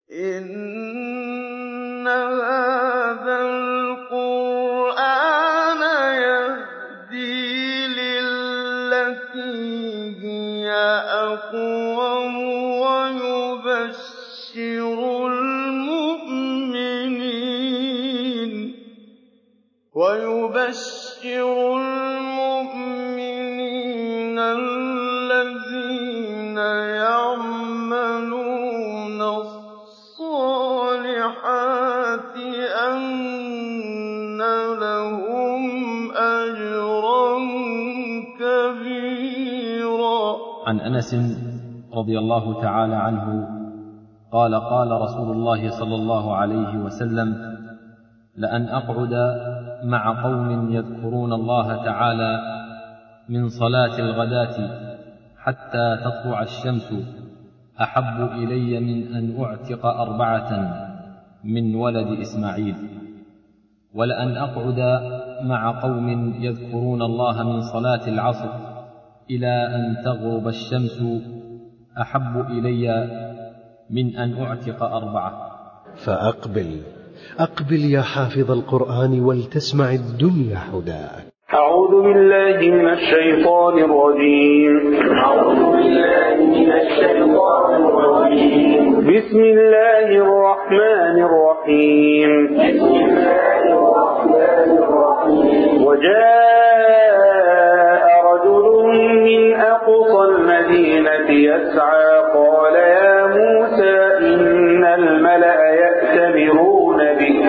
إِنَّ هَٰذَا الْقُرْآنَ يَهْدِي لِلَّتِي هِيَ أَقْوَمُ وَيُبَشِّرُ الْمُؤْمِنِينَ الَّذِينَ يَعْمَلُونَ الصَّالِحَاتِ أَنَّ لَهُمْ أَجْرًا كَبِيرًا عن انس رضي الله تعالى عنه قال قال رسول الله صلى الله عليه وسلم لان اقعد مع قوم يذكرون الله تعالى من صلاه الغداه حتى تطلع الشمس احب الي من ان اعتق اربعه من ولد اسماعيل ولان اقعد مع قوم يذكرون الله من صلاه العصر الى ان تغرب الشمس احب الي من ان اعتق اربعه فأقبل أقبل يا حافظ القرآن ولتسمع الدنيا هداك أعوذ بالله من الشيطان الرجيم أعوذ بالله من الشيطان الرجيم بسم الله الرحمن الرحيم بسم الله الرحمن الرحيم وجاء رجل من أقصى المدينة يسعى قال يا موسى إن الملأ يأتمرون بك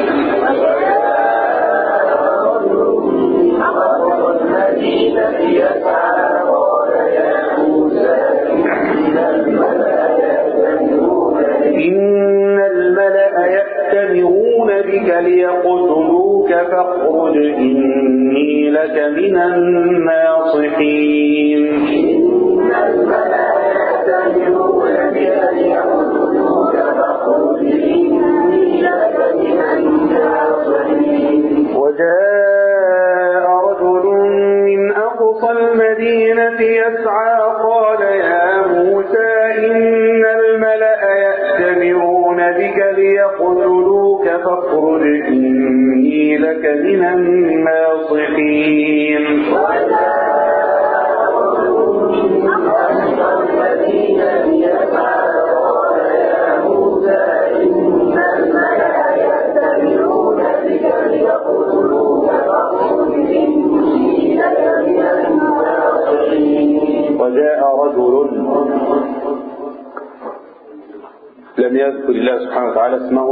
إن الملأ يأتمرون بك ليقتلوك فاخرج إني لك من الناصحين إن الملأ يأتمرون بك ليقتلوك فاخرج إني لك من الناصحين وجاء رجل من أقصى المدينة يسعى قال يا موسى إن الملأ يأتمرون بك ليقتلوك فاخرج إني لك من الناصحين وجاء رجل لم يذكر الله سبحانه وتعالى اسمه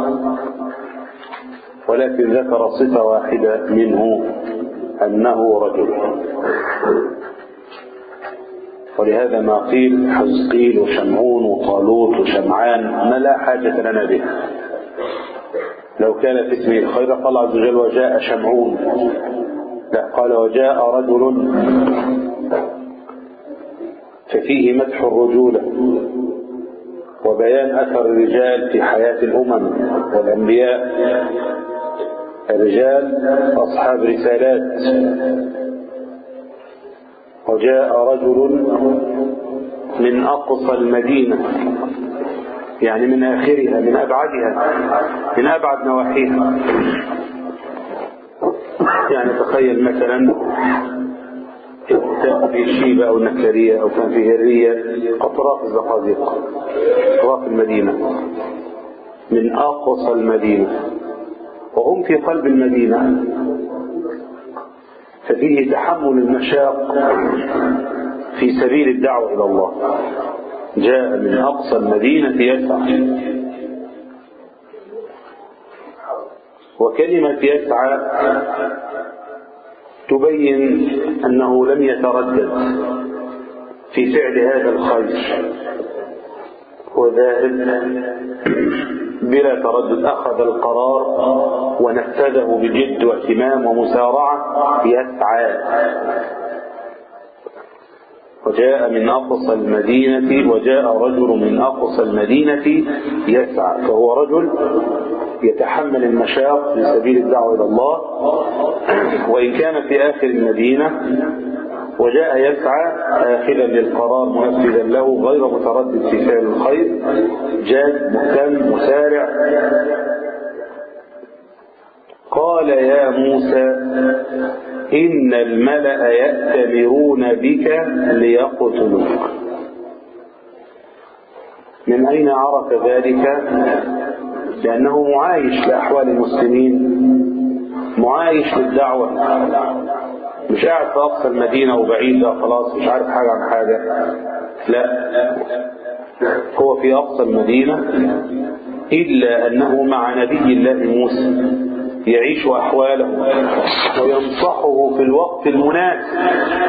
ولكن ذكر صفة واحدة منه أنه رجل ولهذا ما قيل حزقيل وشمعون وطالوت وشمعان ما لا حاجة لنا به لو كان في اسمه الخير قال الله عز وجل وجاء شمعون لا قال وجاء رجل ففيه مدح الرجولة وبيان أثر الرجال في حياة الأمم والأنبياء الرجال أصحاب رسالات وجاء رجل من أقصى المدينة يعني من آخرها من أبعدها من أبعد نواحيها يعني تخيل مثلا كان في شيبة أو نكرية أو كان في هرية أطراف الزقازيق أطراف المدينة من أقصى المدينة وهم في قلب المدينة ففيه تحمل المشاق في سبيل الدعوة إلى الله جاء من أقصى المدينة يسعى وكلمة يسعى تبين أنه لم يتردد في فعل هذا الخير وذاهب بلا تردد أخذ القرار ونفذه بجد واهتمام ومسارعة يسعى وجاء من أقصى المدينة وجاء رجل من أقصى المدينة يسعى فهو رجل يتحمل المشاق في سبيل الدعوة إلى الله وإن كان في آخر المدينة وجاء يسعى آخذا للقرار منفذا له غير متردد في فعل الخير جاد مهتم مسارع قال يا موسى إن الملأ يأتمرون بك ليقتلوك من أين عرف ذلك لأنه معايش لأحوال المسلمين معايش للدعوة مش قاعد في أقصى المدينة وبعيد بقى خلاص مش عارف حاجة عن حاجة لا هو في أقصى المدينة إلا أنه مع نبي الله موسى يعيش أحواله وينصحه في الوقت المناسب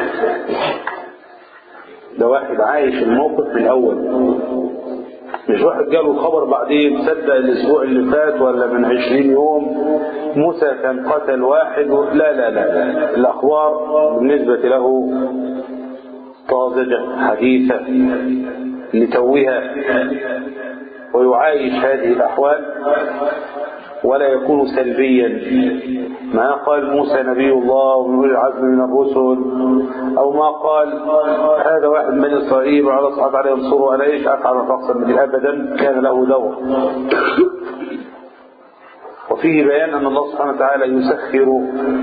ده واحد عايش الموقف من الأول مش واحد جاله الخبر بعدين صدق الأسبوع اللي فات ولا من عشرين يوم موسى كان قتل واحد و... لا, لا لا لا الأخبار بالنسبة له طازجة حديثة لتوها ويعايش هذه الأحوال ولا يكون سلبيا ما قال موسى نبي الله ومن أولي العزم من الرسل أو ما قال هذا واحد من إسرائيل وعلى صحة عليه ينصره أنا إيش أفعل فأقصد من أبدا كان له دور وفيه بيان أن الله سبحانه وتعالى يسخر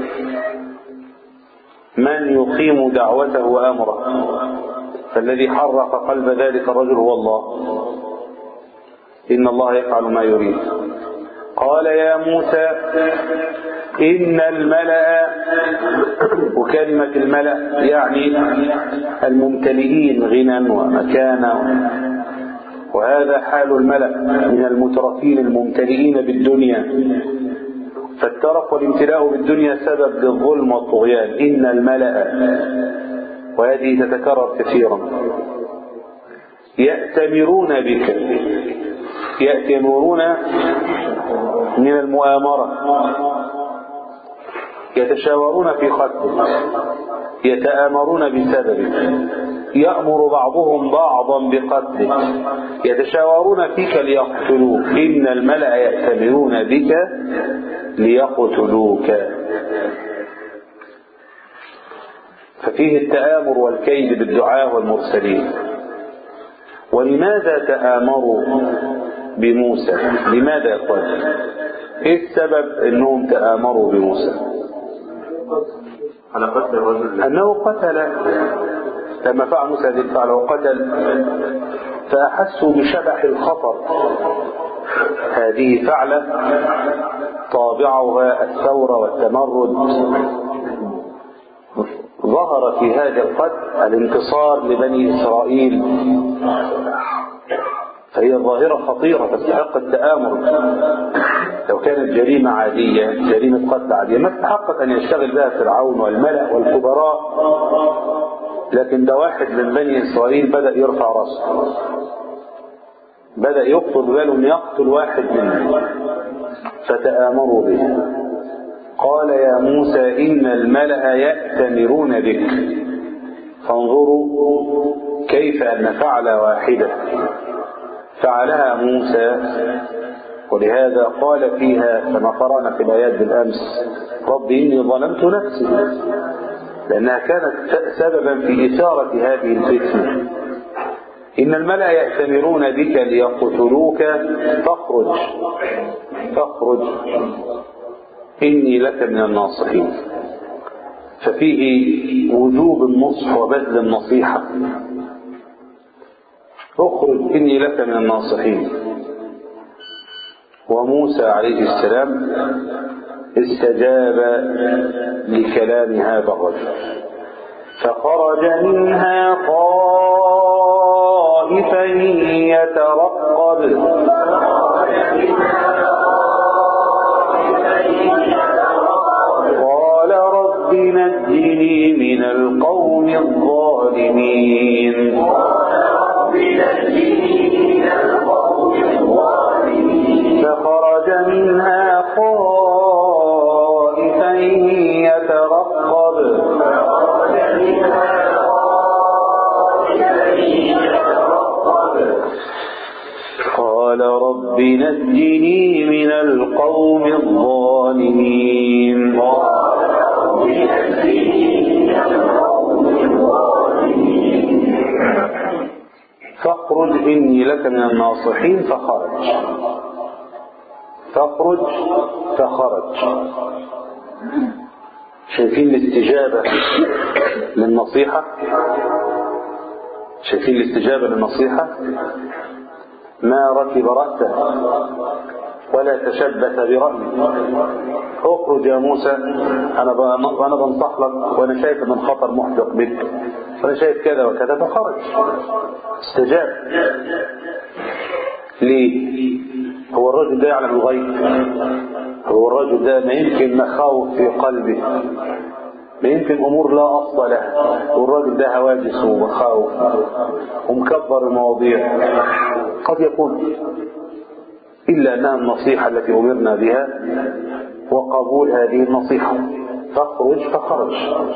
من يقيم دعوته وأمره فالذي حرق قلب ذلك الرجل هو الله إن الله يفعل ما يريد قال يا موسى إن الملأ وكلمة الملأ يعني الممتلئين غنى ومكانا وهذا حال الملأ من المترفين الممتلئين بالدنيا فالترف والامتلاء بالدنيا سبب للظلم والطغيان إن الملأ وهذه تتكرر كثيرا يأتمرون بك يأتمرون من المؤامرة يتشاورون في قتلك يتآمرون بسببك يأمر بعضهم بعضا بقتلك يتشاورون فيك ليقتلوك إن الملأ يأتمرون بك ليقتلوك ففيه التآمر والكيد بالدعاء والمرسلين ولماذا تآمروا بموسى لماذا يا اخوان ايه السبب انهم تآمروا بموسى على قتل الرجل انه قتل لما فعل موسى هذه الفعل وقتل فاحسوا بشبح الخطر هذه فعلة طابعها الثورة والتمرد ظهر في هذا القتل الانتصار لبني إسرائيل فهي ظاهرة خطيرة تستحق التآمر لو كانت جريمة عادية جريمة قتل عادية ما استحقت أن يشتغل بها فرعون والملأ والكبراء لكن ده واحد من بني إسرائيل بدأ يرفع رأسه بدأ يخطر باله أن يقتل واحد منهم فتآمروا به قال يا موسى إن الملأ يأتمرون بك فانظروا كيف أن فعل واحدة فعلها موسى ولهذا قال فيها كما قرأنا في الآيات بالأمس رب إني ظلمت نفسي لأنها كانت سببا في إثارة هذه الفتنة إن الملأ يأتمرون بك ليقتلوك فاخرج فاخرج إني لك من الناصحين ففيه وجوب النصح وبذل النصيحة اخرج إني لك من الناصحين وموسى عليه السلام استجاب لكلام هذا الرجل فخرج منها خائفا يترقب قال رب نجني من القوم الظالمين فخرج منها خائفا يترقب قال رب نجني من القوم الظالمين فاخرج إني لك من الناصحين فخرج فاخرج فخرج شايفين الاستجابة للنصيحة شايفين الاستجابة للنصيحة ما ركب رأسه ولا تشبث برأيه اخرج يا موسى انا ب- انا بنصح لك وانا شايف ان الخطر محدق بك وانا شايف كذا وكذا فخرج استجاب ليه هو الرجل ده يعلم الغيب هو الرجل ده ما يمكن مخاوف في قلبه ما يمكن امور لا اصل لها والراجل ده هواجس ومخاوف ومكبر المواضيع قد يكون الا انها النصيحه التي امرنا بها وقبول هذه النصيحه فاخرج فخرج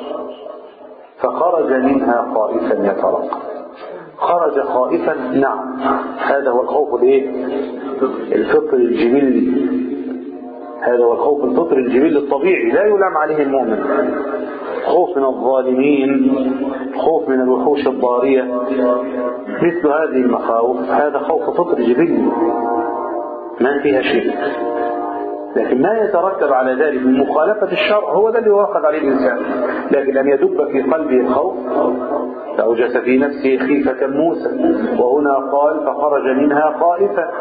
فخرج منها خائفا يترقب خرج خائفا نعم هذا هو الخوف الايه الفطري الجبلي هذا هو الخوف الفطري الجبلي الطبيعي لا يلام عليه المؤمن خوف من الظالمين خوف من الوحوش الضارية مثل هذه المخاوف هذا خوف فطري جبلي ما فيها شيء لكن ما يترتب على ذلك من مخالفة الشرع هو ده اللي يؤخذ عليه الإنسان لكن أن يدب في قلبه الخوف فأوجس في نفسه خيفة موسى وهنا قال فخرج منها خائفا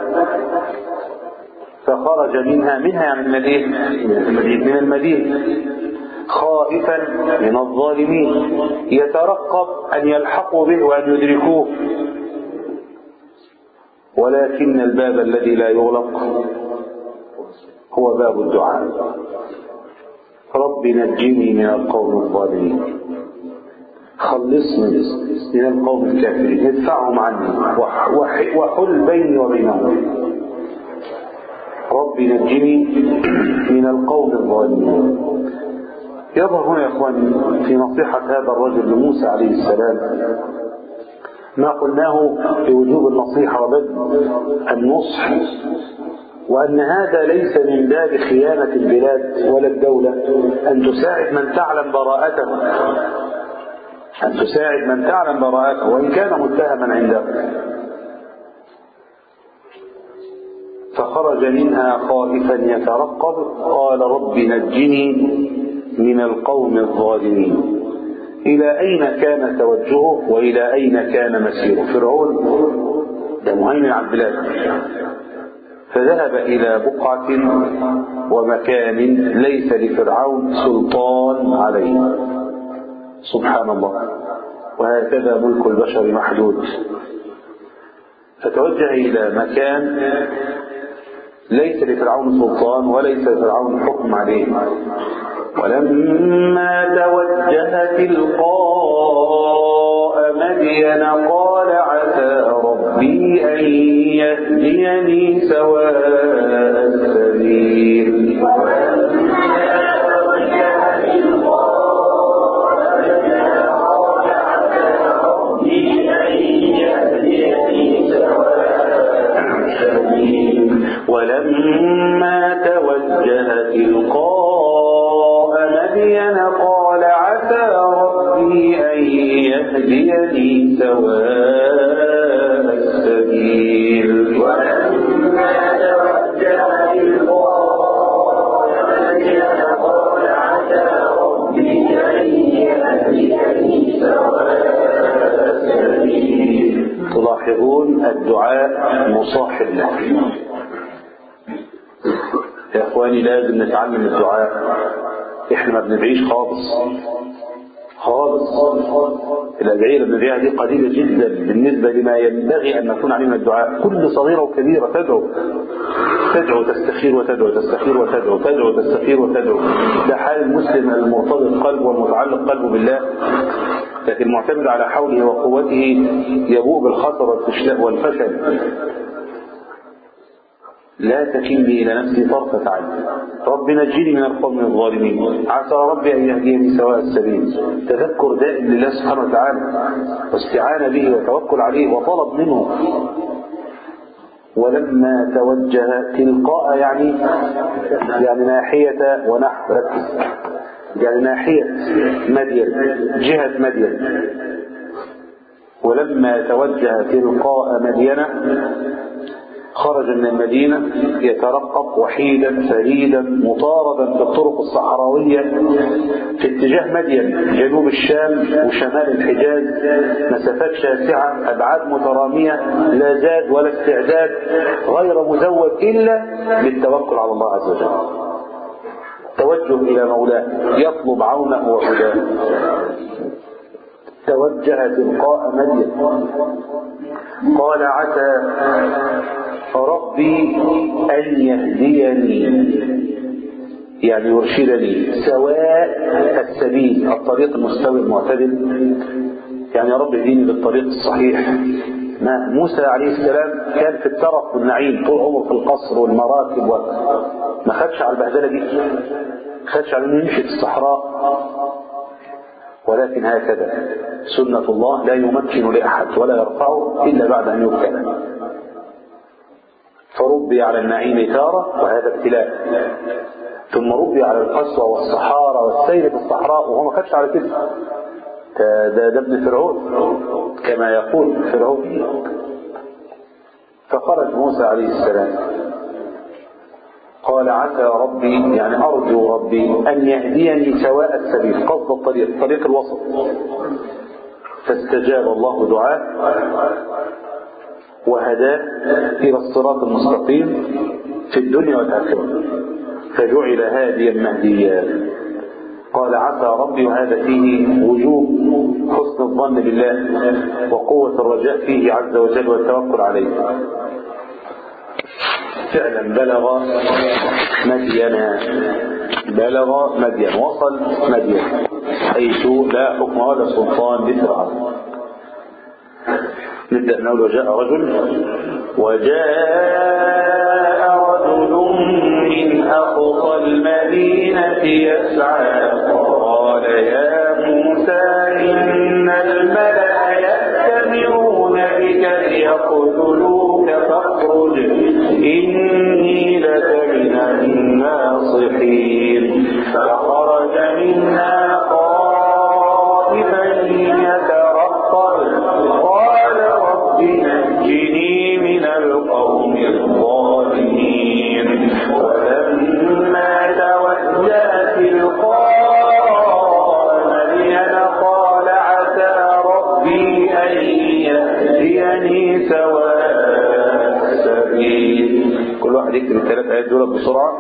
فخرج منها منها يعني من الايه؟ من المدينة خائفا من الظالمين يترقب أن يلحقوا به وأن يدركوه ولكن الباب الذي لا يغلق هو باب الدعاء رب نجني من القوم الظالمين خلصني من القوم الكافرين ادفعهم عني وح- وح- وحل بيني وبينهم رب نجني من القوم الظالمين يظهر هنا يا اخواني في نصيحة هذا الرجل لموسى عليه السلام ما قلناه في وجوب النصيحة وبدء النصح وأن هذا ليس من باب خيانة البلاد ولا الدولة أن تساعد من تعلم براءته أن تساعد من تعلم براءته وإن كان متهما عنده فخرج منها خائفا يترقب قال رب نجني من القوم الظالمين إلى أين كان توجهه وإلى أين كان مسيره فرعون ده مهيمن على البلاد فذهب إلى بقعة ومكان ليس لفرعون سلطان عليه سبحان الله وهكذا ملك البشر محدود فتوجه إلى مكان ليس لفرعون سلطان وليس لفرعون حكم عليه ولما توجه تلقاء مدين قال عسى ربي أن يهديني سواء السبيل ولما توجه تلقاء مدين قال عسى ربي أن يهديني سواء السبيل تلاحظون الدعاء مصاحب له يا اخواني لازم نتعلم الدعاء احنا ما بندعيش خالص خالص الادعيه اللي بندعيها دي قليله جدا بالنسبه لما ينبغي ان نكون عليه من الدعاء كل صغيره وكبيره تدعو تدعو تستخير وتدعو تستخير وتدعو تدعو تستخير وتدعو ده حال المسلم المرتبط قلبه والمتعلق قلبه بالله لكن المعتمد على حوله وقوته يبوء بالخطر والفشل- والفشل لا تكلني إلى نفسي طرفة عين رب نجيني من القوم الظالمين عسى ربي أن يهديني سواء السبيل تذكر دائم لله سبحانه وتعالى واستعانة به وتوكل عليه وطلب منه ولما توجه تلقاء يعني يعني ناحية ونحو ركز يعني ناحية مدين جهة مدين ولما توجه تلقاء مدينة خرج من المدينة يترقب وحيدا فريدا مطاردا في الطرق الصحراوية في اتجاه مدين جنوب الشام وشمال الحجاز مسافات شاسعة أبعاد مترامية لا زاد ولا استعداد غير مزود إلا بالتوكل على الله عز وجل توجه إلى مولاه يطلب عونه وهداه توجه تلقاء مدين قال عسى ربي أن يهديني يعني يرشدني سواء السبيل الطريق المستوي المعتدل يعني يا رب اهديني للطريق الصحيح ما موسى عليه السلام كان في الترف والنعيم طول عمره في القصر والمراكب و... ما خدش على البهدله دي ما خدش على انه يمشي في الصحراء ولكن هكذا سنة الله لا يمكن لأحد ولا يرفعه إلا بعد أن يبتلى فربي على النعيم تارة وهذا ابتلاء ثم ربي على القسوة والصحارى والسير في الصحراء وهو ما خدش على كده ده, ده, ده ابن فرعون كما يقول فرعون فخرج موسى عليه السلام قال عسى ربي يعني أرجو ربي أن يهديني سواء السبيل قصد الطريق طريق الوسط فاستجاب الله دعاه وهداه إلى الصراط المستقيم في الدنيا والآخرة فجعل هاديا مهديا قال عسى ربي وهذا فيه وجوب حسن الظن بالله وقوة الرجاء فيه عز وجل والتوكل عليه فعلا بلغ مدينا بلغ مدين وصل مدين حيث لا حكم ولا سلطان لفرعون نبدأ نقول وجاء رجل وجاء رجل من أقصى المدينة يسعى قال يا موسى إن الملأ يأتمرون بك ليقتلوك فاخرج إني لك من الناصحين فخرج منها خائفا يترقب قال رب نجني من القوم الظالمين ولما توجه تلقاء مدين قال عسى ربي أن يهديني سواء السبيل كل واحد يكتب الثلاث آيات دول بسرعة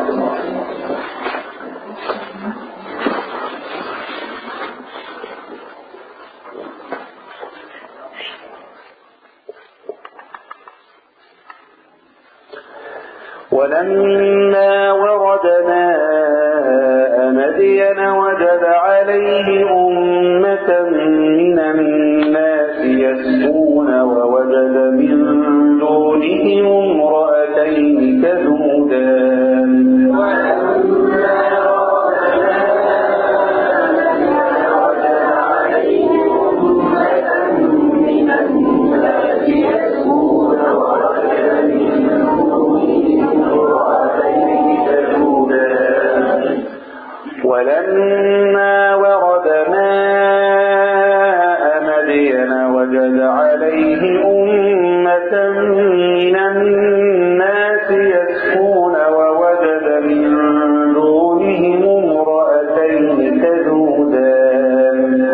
ولما ورد ماء مدين وجد عليه أمة من الناس يسقون ووجد من دونهم امرأتين تذودان ولما ورد ماء مدين وجد عليه أمة من الناس يسكون ووجد من دونهم امرأتين تذودان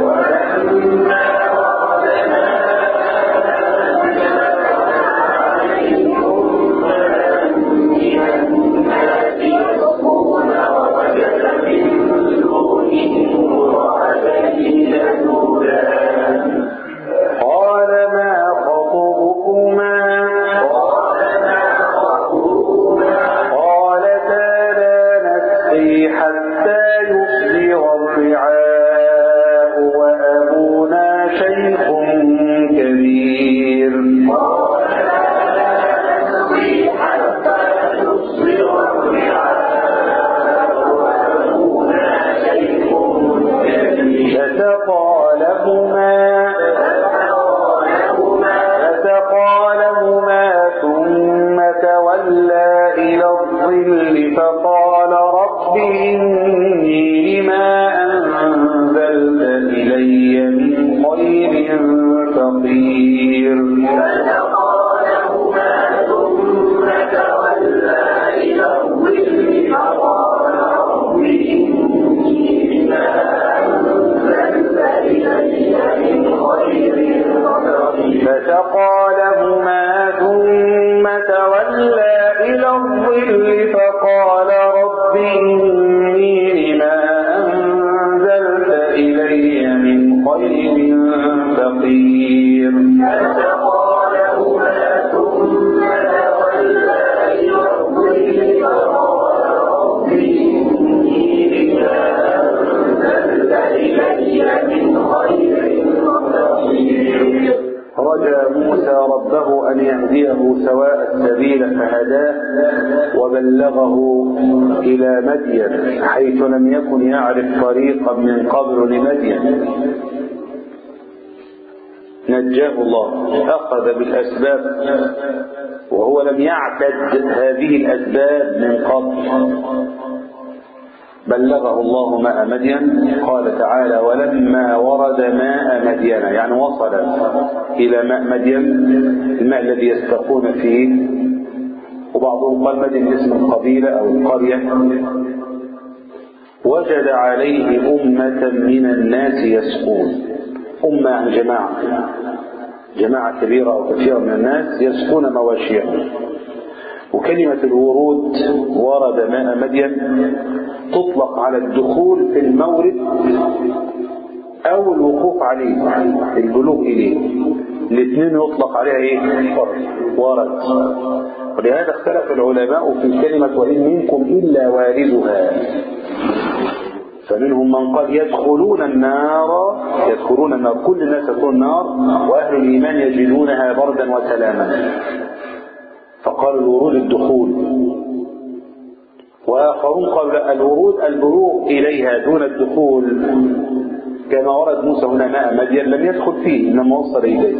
قال ما خطبكما قالتا لا نسقي حتى يصدر الرعاء وأبونا شيخ كبير فسقى لهما فسقى لهما ثم تولى إلى الظل فقال رب إني لما أنزلت إلي من خير فقير الظل فقال رب إني لما أنزلت إلي من خير فقير رجا موسى ربه أن يهديه سواء السبيل فهداه وبلغه إلى مدين حيث لم يكن يعرف طريقا من قبل لمدين نجاه الله أخذ بالأسباب وهو لم يعتد هذه الأسباب من قبل بلغه الله ماء مدين قال تعالى ولما ورد ماء مدين يعني وصل إلى ماء مدين الماء الذي يستقون فيه وبعضهم قال مدين اسم القبيلة أو القرية وجد عليه أمة من الناس يسقون أمة عن جماعة جماعة كبيرة أو كثيرة من الناس يسقون مواشيهم وكلمة الورود ورد ماء مدين تطلق على الدخول في المورد أو الوقوف عليه البلوغ إليه الاثنين يطلق عليها إيه؟ ورد ولهذا اختلف العلماء في كلمة وإن منكم إلا واردها فمنهم من قال يدخلون النار يدخلون النار كل الناس يدخلون النار وأهل الإيمان يجدونها بردا وسلاما فقالوا الورود الدخول وآخرون قالوا لا الورود البلوغ إليها دون الدخول كما ورد موسى هنا ماء مدين لم يدخل فيه إنما وصل إليه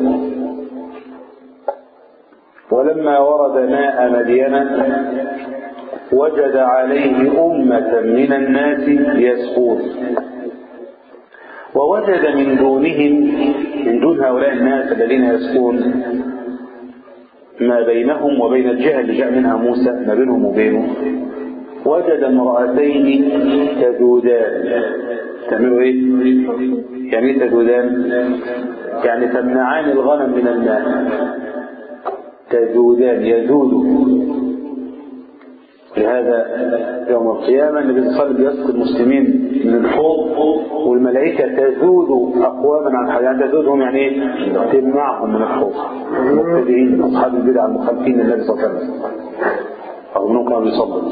ولما ورد ماء مدين وجد عليه أمة من الناس يسقون ووجد من دونهم من دون هؤلاء الناس الذين يسقون ما بينهم وبين الجهة اللي جاء منها موسى ما بينهم وبينه وجد امرأتين تذودان تعملوا ايه؟ يعني ايه تذودان؟ يعني تمنعان الغنم من الماء تذودان يذود لهذا يوم القيامة النبي صلى الله عليه وسلم يسقي المسلمين من الحوض والملائكة تذود أقواما عن حياة تذودهم يعني ايه؟ تمنعهم من الحوض المبتدئين أصحاب البدع المخالفين للنبي صلى الله عليه وسلم أو منهم كانوا بيصلوا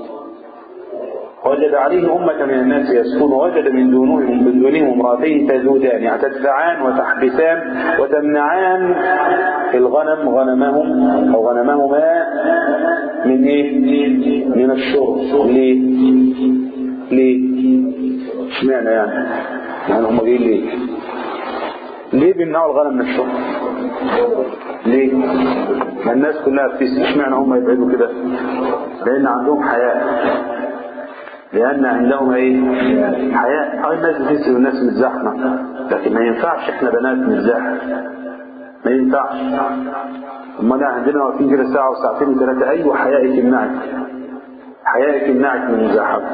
وجد عليه أمة من الناس يسكون ووجد من دونهم من دونهم امرأتين تذودان يعني تدفعان وتحبسان وتمنعان الغنم غنمهم أو غنمهما من إيه؟ من الشرب ليه؟ ليه؟ اشمعنى يعني؟ يعني هم جايين ليه؟ ليه بيمنعوا الغنم من الشرب؟ ليه؟ ما الناس كلها بتسأل اشمعنى هم يبعدوا كده؟ لأن عندهم حياء لأن عندهم ايه حياء اه الناس بتسأل والناس متزحمة لكن ما ينفعش احنا بنات نتزاحم ما ينفعش امال عندنا واقفين كده ساعة وساعتين وثلاثة أيوة حيائك يمنعك حيائك يمنعك من المزاحمة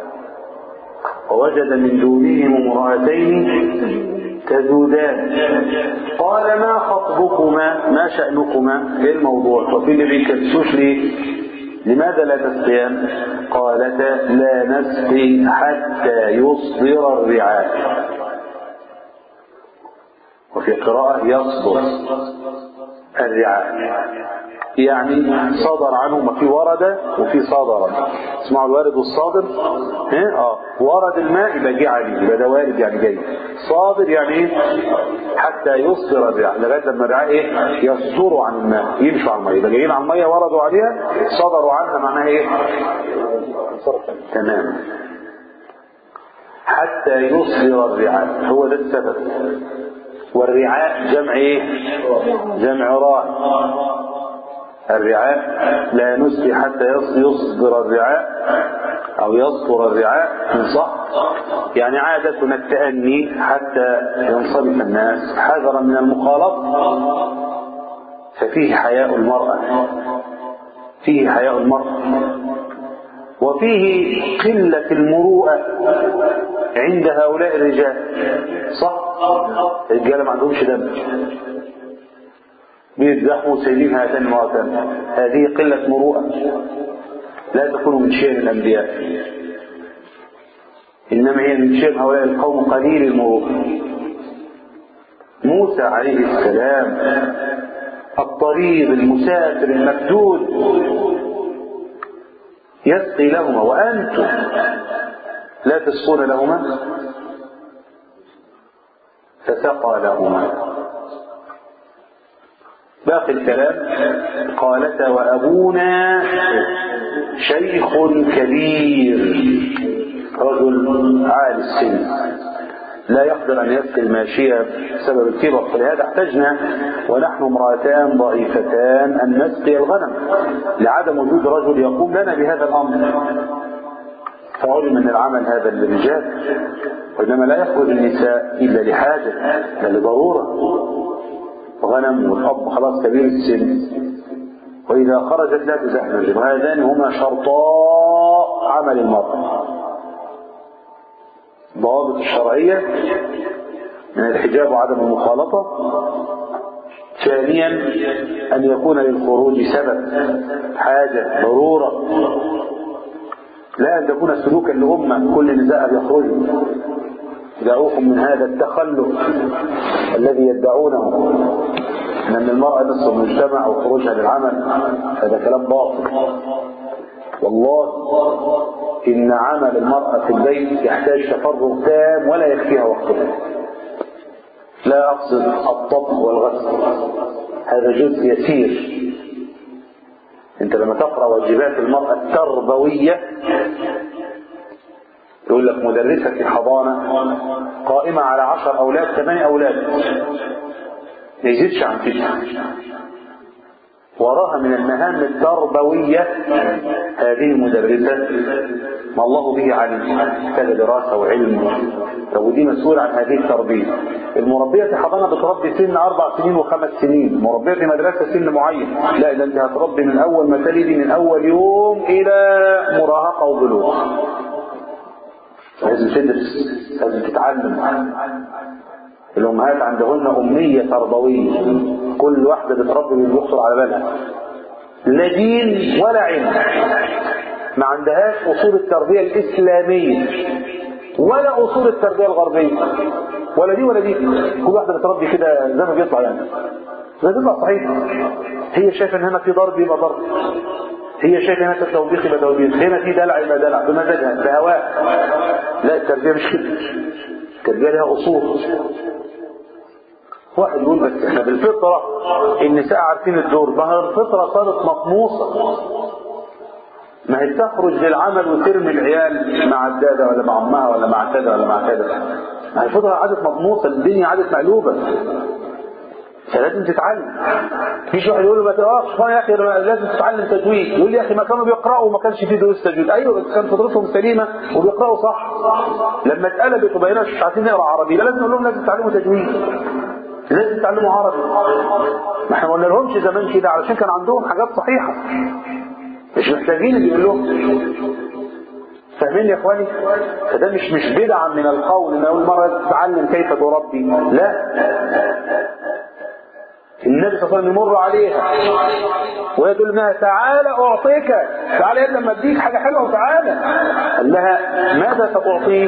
ووجد من دونهم امرأتين تذودان قال ما خطبكما ما شأنكما ايه الموضوع وفي اللي بيكسوش ليه لماذا لا تسقيان قالتا لا نسقي حتى يصدر الرعاء وفي قراءة يصدر الرعاء يعني صدر عنه ما في ورد وفي صدر اسمعوا الوارد والصادر ها اه ورد الماء يبقى جه عليه يبقى ده وارد يعني جاي صادر يعني ايه حتى يصدر الرعاء لغايه لما الرعاء ايه يصدروا عن الماء يمشوا على الميه يبقى جايين على الميه وردوا عليها صدروا عنها معناها ايه تمام حتى يصدر الرعاء هو ده السبب والرعاء جمع ايه جمع راء الرعاء لا نسقي حتى يصدر الرعاء او يصدر الرعاء صح يعني عادتنا التأني حتى ينصرف الناس حذرا من المخالطة ففيه حياء المرأة فيه حياء المرأة وفيه قلة المروءة عند هؤلاء الرجال صح الرجال ما عندهمش دم بيتزحموا سيدين هاتين المرأتين هذه قلة مروءة لا تكون من شيم الأنبياء إنما هي من شيم هؤلاء القوم قليل المرور موسى عليه السلام الطريق المسافر المكدود يسقي لهما وأنتم لا تسقون لهما فسقى لهما باقي الكلام قالتا وأبونا شيخ كبير رجل عالي السن لا يقدر أن يسقي الماشية بسبب الكبر فلهذا احتجنا ونحن امرأتان ضعيفتان أن نسقي الغنم لعدم وجود رجل يقوم لنا بهذا الأمر فعلم أن العمل هذا للرجال وإنما لا يخرج النساء إلا لحاجة إلا لضرورة غنم والأب خلاص كبير السن وإذا خرجت لا تزحزح وهذان هما شرطاء عمل المرأة ضوابط الشرعية من الحجاب وعدم المخالطة ثانيا أن يكون للخروج سبب حاجة ضرورة لا أن تكون سلوكا لأمة كل نساء يخرجوا يدعوكم من هذا التخلف الذي يدعونه أن من المرأة نصف المجتمع وخروجها للعمل هذا كلام باطل والله إن عمل المرأة في البيت يحتاج تفرغ تام ولا يكفيها وقتها لا أقصد الطبخ والغسل هذا جزء يسير انت لما تقرأ واجبات المرأة التربوية يقول لك مدرسة في حضانة قائمة على عشر أولاد ثمانية أولاد ما يزيدش عن تسعة وراها من المهام التربوية هذه المدرسة ما الله به عليم محتاجة دراسة وعلم ودي مسؤول عن هذه التربية المربية في حضانة بتربي سن أربع سنين وخمس سنين مربية في مدرسة سن معين لا إذا أنت هتربي من أول ما تلدي من أول يوم إلى مراهقة وبلوغ لازم تدرس لازم تتعلم الأمهات عندهن أمية تربوية كل واحدة بتربي من يخطر على بالها لا دين ولا علم ما عندهاش أصول التربية الإسلامية ولا أصول التربية الغربية ولا دي ولا دي كل واحدة بتربي كده زي ما بيطلع يعني زي ما بيطلع صحيح هي شايفة ان هنا في ضرب يبقى ضرب هي شايفة هنا في توبيخ يبقى توبيخ هنا في دلع يبقى دلع بمزاجها بهواء لا التربية مش كده التربية لها أصول واحد يقول بس احنا بالفطرة النساء عارفين الدور ما هي الفطرة صارت مطموسة ما هي تخرج للعمل وترمي العيال مع الدادة ولا مع امها ولا مع كذا ولا مع كذا ما هي الفطرة عادت مطموسة الدنيا عادت مقلوبة فلازم تتعلم مفيش واحد يقول له ما تقراش يا اخي لازم تتعلم تجويد يقول لي يا اخي ما كانوا بيقراوا وما كانش في دروس تجويد ايوه بس كان فطرتهم سليمه وبيقراوا صح لما اتقلبت وبقينا مش عارفين نقرا عربي لازم نقول لهم لازم تتعلموا تجويد لازم تتعلموا عربي ما احنا ما قلنا لهمش زمان كده علشان كان عندهم حاجات صحيحه مش محتاجين اللي يقول لهم فاهمين يا اخواني فده مش مش بدعا من القول ان اول مره تتعلم كيف تربي لا النبي صلى الله عليه وسلم يمر عليها وهي تقول لها تعالى اعطيك تعالى يا لما اديك حاجه حلوه وتعالى قال لها ماذا ستعطيه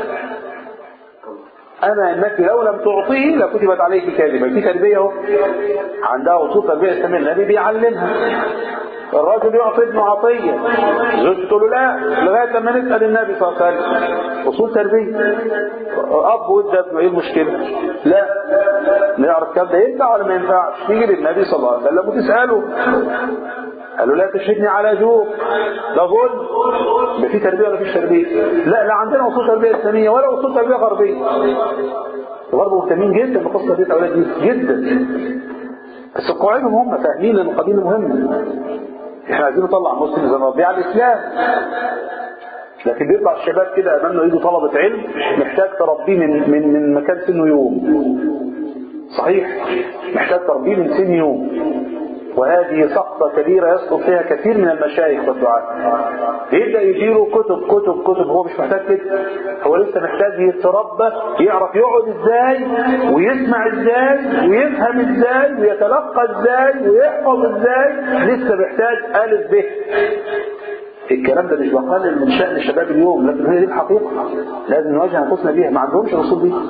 أما أنك لو لم تعطيه لكتبت عليك كاذبة في تربية اهو عندها أصول تربية إسلامية النبي بيعلمها الراجل يعطي ابنه عطية زوجته تقول له لا لغاية لما نسأل النبي صلى الله عليه وسلم أصول تربية أب ود ابنه إيه المشكلة؟ لا نعرف كم ده ينفع ولا ما ينفعش؟ تيجي للنبي صلى الله عليه وسلم وتسأله قالوا لا تشهدني على جوع ده ظلم ده في تربيه ولا فيش تربيه لا لا عندنا اصول تربيه اسلاميه ولا اصول تربيه غربيه برضه مهتمين جدا بقصه تربيه الاولاد دي جدا بس قواعدهم هم فاهمين ان القضيه مهمه احنا عايزين نطلع مسلم زي ما ربي على الاسلام لكن بيطلع الشباب كده امامنا يجوا طلبه علم محتاج تربيه من من من مكان سنه يوم صحيح محتاج تربيه من سن يوم وهذه سقطة كبيرة يسقط فيها كثير من المشايخ والدعاة يبدأ يديله كتب كتب كتب هو مش محتاج كده هو لسه محتاج يتربى يعرف يقعد ازاي ويسمع ازاي ويفهم ازاي ويتلقى ازاي ويحفظ ازاي لسه محتاج ألف به الكلام ده مش بقلل من شأن شباب اليوم لكن هي دي الحقيقة لازم نواجه أنفسنا بيها ما عندهمش رسول بيها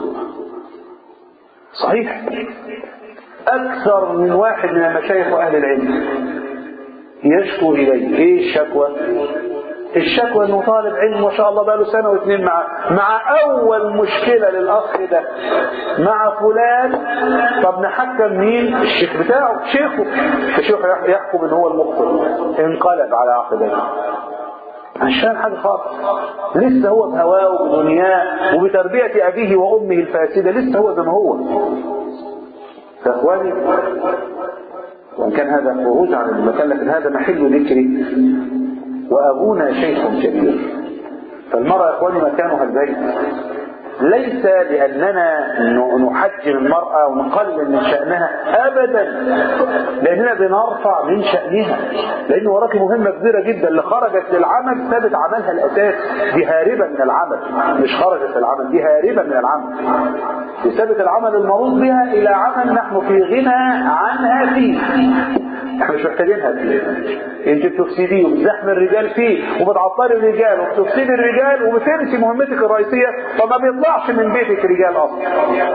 صحيح أكثر من واحد من المشايخ وأهل العلم يشكو إليه إيه الشكوى الشكوى انه طالب علم ما شاء الله بقاله سنه واثنين مع مع اول مشكله للاخ ده مع فلان طب نحكم مين الشيخ بتاعه شيخه الشيخ يحكم ان هو المخطئ انقلب على عقبيه مش فاهم حاجه خالص لسه هو بهواه وبدنياه وبتربيه ابيه وامه الفاسده لسه هو زي ما هو فاخواني وان كان هذا خروج عن المكان لكن هذا محل ذكري وأبونا شيخ كبير فالمرأة يا إخواني مكانها البيت ليس لأننا نحجم المرأة ونقلل من شأنها أبدا لأننا بنرفع من شأنها لأن وراك مهمة كبيرة جدا اللي خرجت للعمل ثابت عملها الأساس دي هاربة من العمل مش خرجت للعمل دي هاربة من العمل دي ثابت العمل المروض بها إلى عمل نحن في غنى عنها فيه احنا مش محتاجينها فيه انت بتفسديه وبتزحم الرجال فيه وبتعطلي الرجال وبتفسدي الرجال وبتنسي مهمتك الرئيسيه فما بيطلعش من بيتك رجال اصلا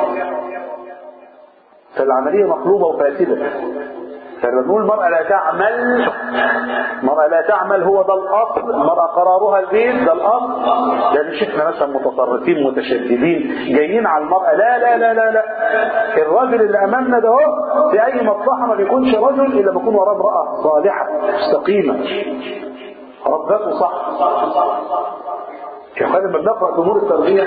فالعمليه مقلوبه وفاسده فلما نقول المرأة لا تعمل المرأة لا تعمل هو ده الأصل المرأة قرارها البيت ده الأصل ده مش احنا مثلا متطرفين متشددين جايين على المرأة لا لا لا لا لا الراجل اللي أمامنا ده هو في أي مصلحة ما بيكونش رجل إلا ما يكون وراه امرأة صالحة مستقيمة ربته صح يا اخوان لما بنقرأ في أمور التربية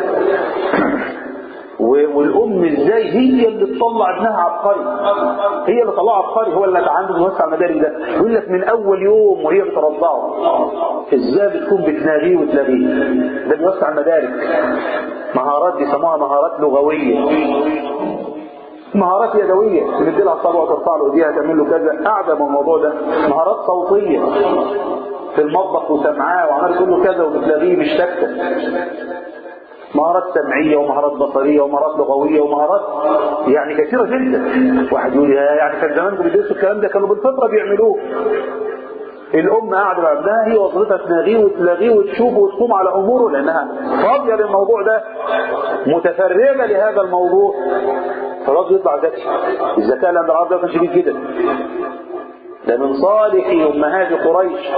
والام ازاي هي اللي تطلع ابنها عبقري هي اللي طلعه عبقري هو اللي عنده موسع المداري ده يقول لك من اول يوم وهي بترضعه ازاي بتكون بتناغيه وتلاغيه ده بيوسع المدارك مهارات بيسموها مهارات لغويه مهارات يدويه تمد لها الصبع ترفع له ايديها تعمل له كذا قاعده من الموضوع ده مهارات صوتيه في المطبخ وسمعاه وعمال تقول له كذا وبتلاغيه مش ساكته مهارات سمعية ومهارات بصرية ومهارات لغوية ومهارات يعني كثيرة جدا واحد يقول يعني كان زمان بيدرسوا الكلام ده كانوا بالفطرة بيعملوه الأم قاعدة مع ابنها هي وظيفتها تناغيه وتلاغيه وتشوفه وتقوم على أموره لأنها فاضية للموضوع ده متفرغة لهذا الموضوع فالراجل يطلع ذكي الذكاء اللي عند العرب ده كان شديد جدا ده من صالح أمهات قريش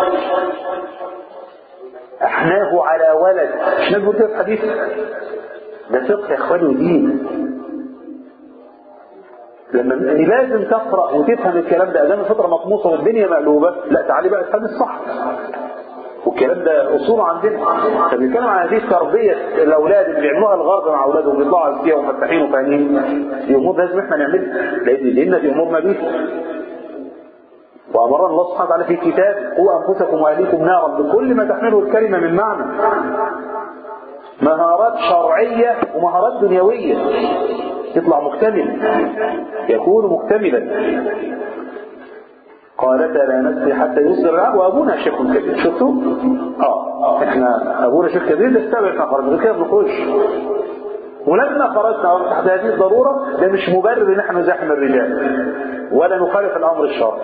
احناه على ولد مش نقول كده في حديث ده فقه يا اخواني ودين لما لازم تقرا وتفهم الكلام ده ادام الفطره مطموسه والدنيا مقلوبه لا تعالي بقى افهم الصح والكلام ده اصول عندنا فبنتكلم عن هذه تربيه الاولاد اللي بيعملوها الغرب مع اولادهم بيطلعوا فيها ومفتحين وفاهمين دي امور لازم احنا نعملها لان ديننا دي امور نبيله وأمرنا الله سبحانه وتعالى في كتاب قوا أنفسكم وأهليكم نارا بكل ما تحمله الكلمة من معنى مهارات شرعية ومهارات دنيوية يطلع مكتمل يكون مكتملا قالتا لا نسقي حتى يصدر العب وابونا شيخ كبير شفتوا؟ اه احنا ابونا شيخ كبير ده استوعب احنا خرجنا غير كده بنخش ولما خرجنا تحت هذه الضروره ده مش مبرر ان احنا نزاحم الرجال ولا نخالف الامر الشرعي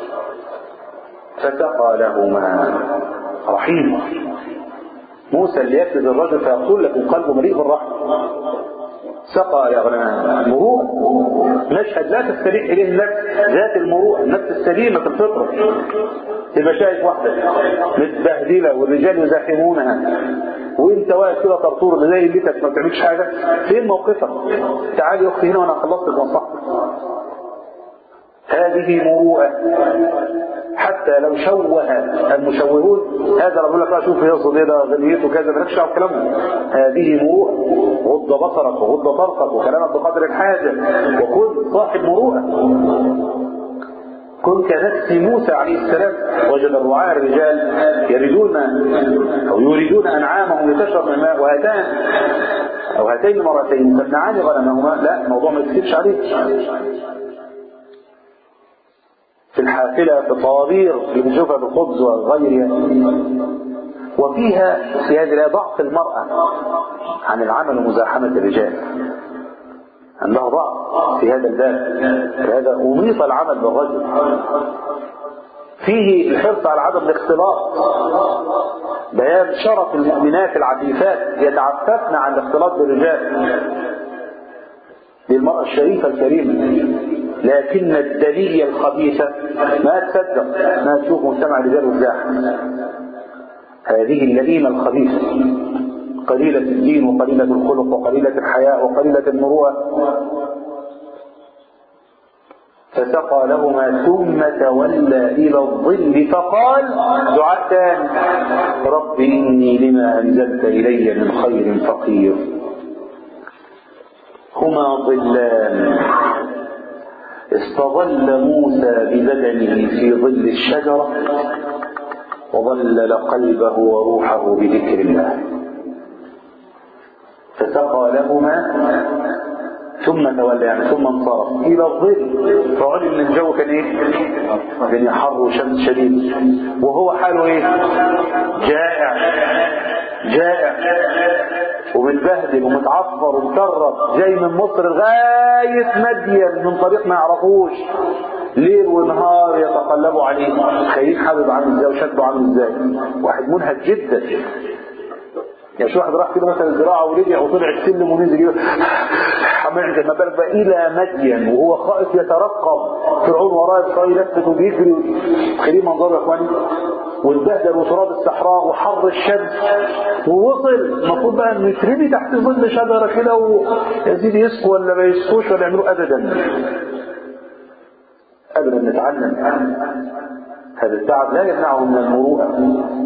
فسقى لهما رحيم موسى اللي يكتب الرجل فيقول لكم قلبه مليء بالرحمه سقى يا غنام مروءة مشهد لا تستريح إليه النفس ذات المروءة النفس السليمة في الفطرة تبقى شايف واحدة متبهدلة والرجال يزاحمونها وانت واقف كده طرطور زي بيتك ما بتعملش حاجة فين موقفك تعالي يا اختي هنا وانا خلصت مصلحتك هذه مروءة حتى لو شوه المشوهون هذا بقول لك شوف يا صديق ده غنيته كذا مالكش دعوه بكلامهم هذه مروءه غض بصرك وغض طرفك وكلامك بقدر الحاجه وكن صاحب مروءه كن كنفس موسى عليه السلام وجد الرعاة الرجال يريدون او يريدون انعامهم لتشرب من الماء وهاتان او هاتين مرتين تمنعان غنمهما لا الموضوع ما يكتبش عليه في الحافلة في الطوابير اللي بنشوفها بالخبز وغيرها وفيها في هذه الآية ضعف المرأة عن العمل ومزاحمة الرجال عندها ضعف في هذا الباب هذا أميط العمل بالرجل فيه الحرص على عدم الاختلاط شرف المؤمنات العفيفات يتعففن عن الاختلاط بالرجال للمرأة الشريفة الكريمة لكن الدلية الخبيثة ما تصدق ما تشوف مجتمع رجال وزاح هذه اللئيمة الخبيثة قليلة الدين وقليلة الخلق وقليلة الحياء وقليلة المروءة فسقى لهما ثم تولى إلى الظل فقال دعاء ثاني رب إني لما أنزلت إلي من خير فقير هما ظلان استظل موسى ببدنه في ظل الشجرة وظلل قلبه وروحه بذكر الله فسقى لهما ثم تولى يعني ثم انصرف الى الظل فعلم ان الجو كان ايه؟ كان حر وشمس شديد وهو حاله ايه؟ جائع جائع ومتبهدل ومتعفر ومكرر جاي من مصر لغايه مدين من طريق ما يعرفوش ليل ونهار يتقلبوا عليه خليل حابب عامل ازاي وشكله عامل ازاي واحد منهك جدا يعني شو واحد راح كده مثلا الزراعه ورجع وطلع السلم ونزل كده حمام ما بالك بقى الى مدين وهو خائف يترقب فرعون وراه يبقى يلفت وبيجري خليه منظر يا اخواني واتبهدل وتراب الصحراء وحر الشمس ووصل المفروض بقى انه يترمي تحت ظل شجره كده ويزيد يسقوا ولا ما يسقوش ولا يعملوا ابدا ابدا نتعلم هذا التعب لا يمنعه من المروءه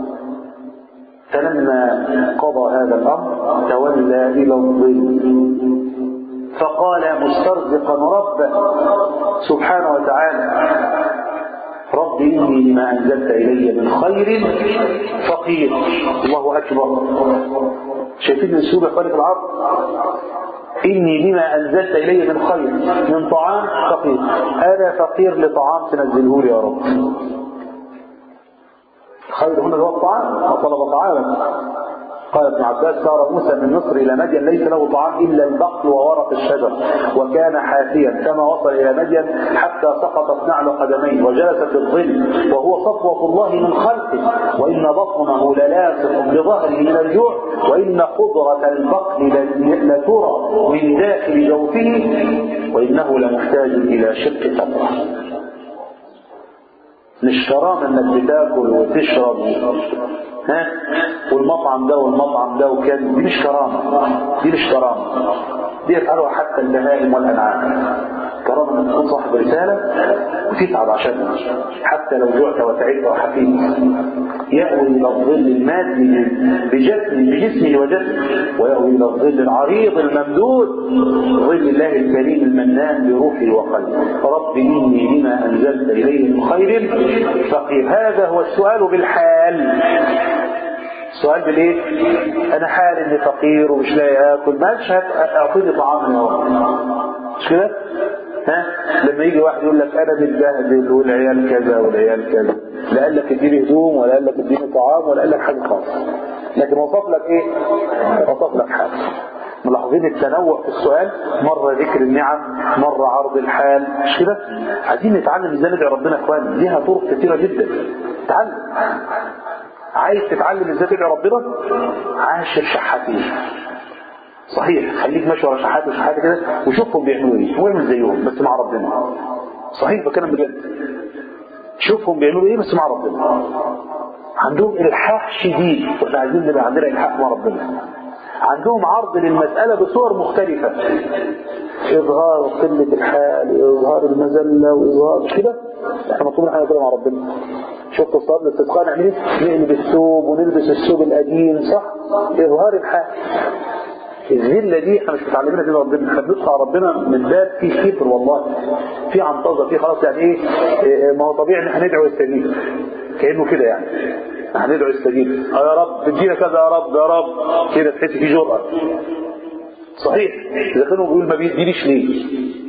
فلما قضى هذا الأمر تولى إلى الظل فقال مسترزقا ربه سبحانه وتعالى رب إني لما أنزلت إلي من خير فقير الله أكبر شايفين من سورة خالق العرض إني لما أنزلت إلي من خير من طعام فقير أنا فقير لطعام تنزله لي يا رب خير هنا هو الطعام وطلب طعاما قال ابن عباس سار موسى من مصر الى مدين ليس له طعام الا البقل وورق الشجر وكان حافيا كما وصل الى مدين حتى سقطت نعل قدميه وجلس في الظل وهو صفوه الله من خلقه وان بطنه للاصق بظهره من الجوع وان قدره البقل لترى من داخل جوفه وانه لمحتاج الى شق تمره مش كرامة انك بتاكل وتشرب ها والمطعم ده والمطعم ده وكان دي مش كرامة دي مش كرامة دي يفعلها حتى البهائم والأنعام كرامة انك تكون صاحب رسالة وتتعب عشانها حتى لو جعت وتعبت وحفيت يأوي إلى الظل المادي بجسمه بجسمه وجسمه ويأوي إلى الظل العريض الممدود ظل الله الكريم المنان بروحي وقلبي رب إني لما أنزلت إليه من خير فقير هذا هو السؤال بالحال السؤال بالايه انا حال اني فقير ومش لاقي اكل ما قالش اعطيني طعام يا رب مش كده ها لما يجي واحد يقول لك انا متبهدل والعيال كذا والعيال كذا لا قال لك اديني هدوم ولا قال لك اديني طعام ولا قال لك حاجه خاصه لكن وصف لك ايه وصف لك حاجه ملاحظين التنوع في السؤال مرة ذكر النعم مرة عرض الحال مش كده عايزين نتعلم ازاي ندعي ربنا اخواني ليها طرق كثيرة جدا تعلم عايز تتعلم ازاي تدعي ربنا عاشر شحاتين صحيح خليك ماشي ورا شحات وشحات كده وشوفهم بيعملوا ايه واعمل زيهم بس مع ربنا صحيح بكلام بجد شوفهم بيعملوا ايه بس مع ربنا عندهم الحاح شديد واحنا عايزين نبقى عندنا الحاح مع ربنا عندهم عرض للمسألة بصور مختلفة إظهار قلة الحال إظهار المذلة وإظهار كده احنا مطلوبين حاجة كده مع ربنا شفت الصلاة الاستسقاء نعمل ايه؟ نقلب الثوب ونلبس الثوب القديم صح؟ إظهار الحال الذلة دي احنا مش متعلمينها كده ربنا احنا بندخل على ربنا من باب في كبر والله في عنطزة في خلاص يعني ايه, إيه ما هو طبيعي ان احنا ندعو يستجيب كأنه كده يعني هندعو يستجيب اه يا رب ادينا كذا يا رب يا رب كده تحس في جرأة صحيح اذا كانوا بيقول ما بيدينيش ليه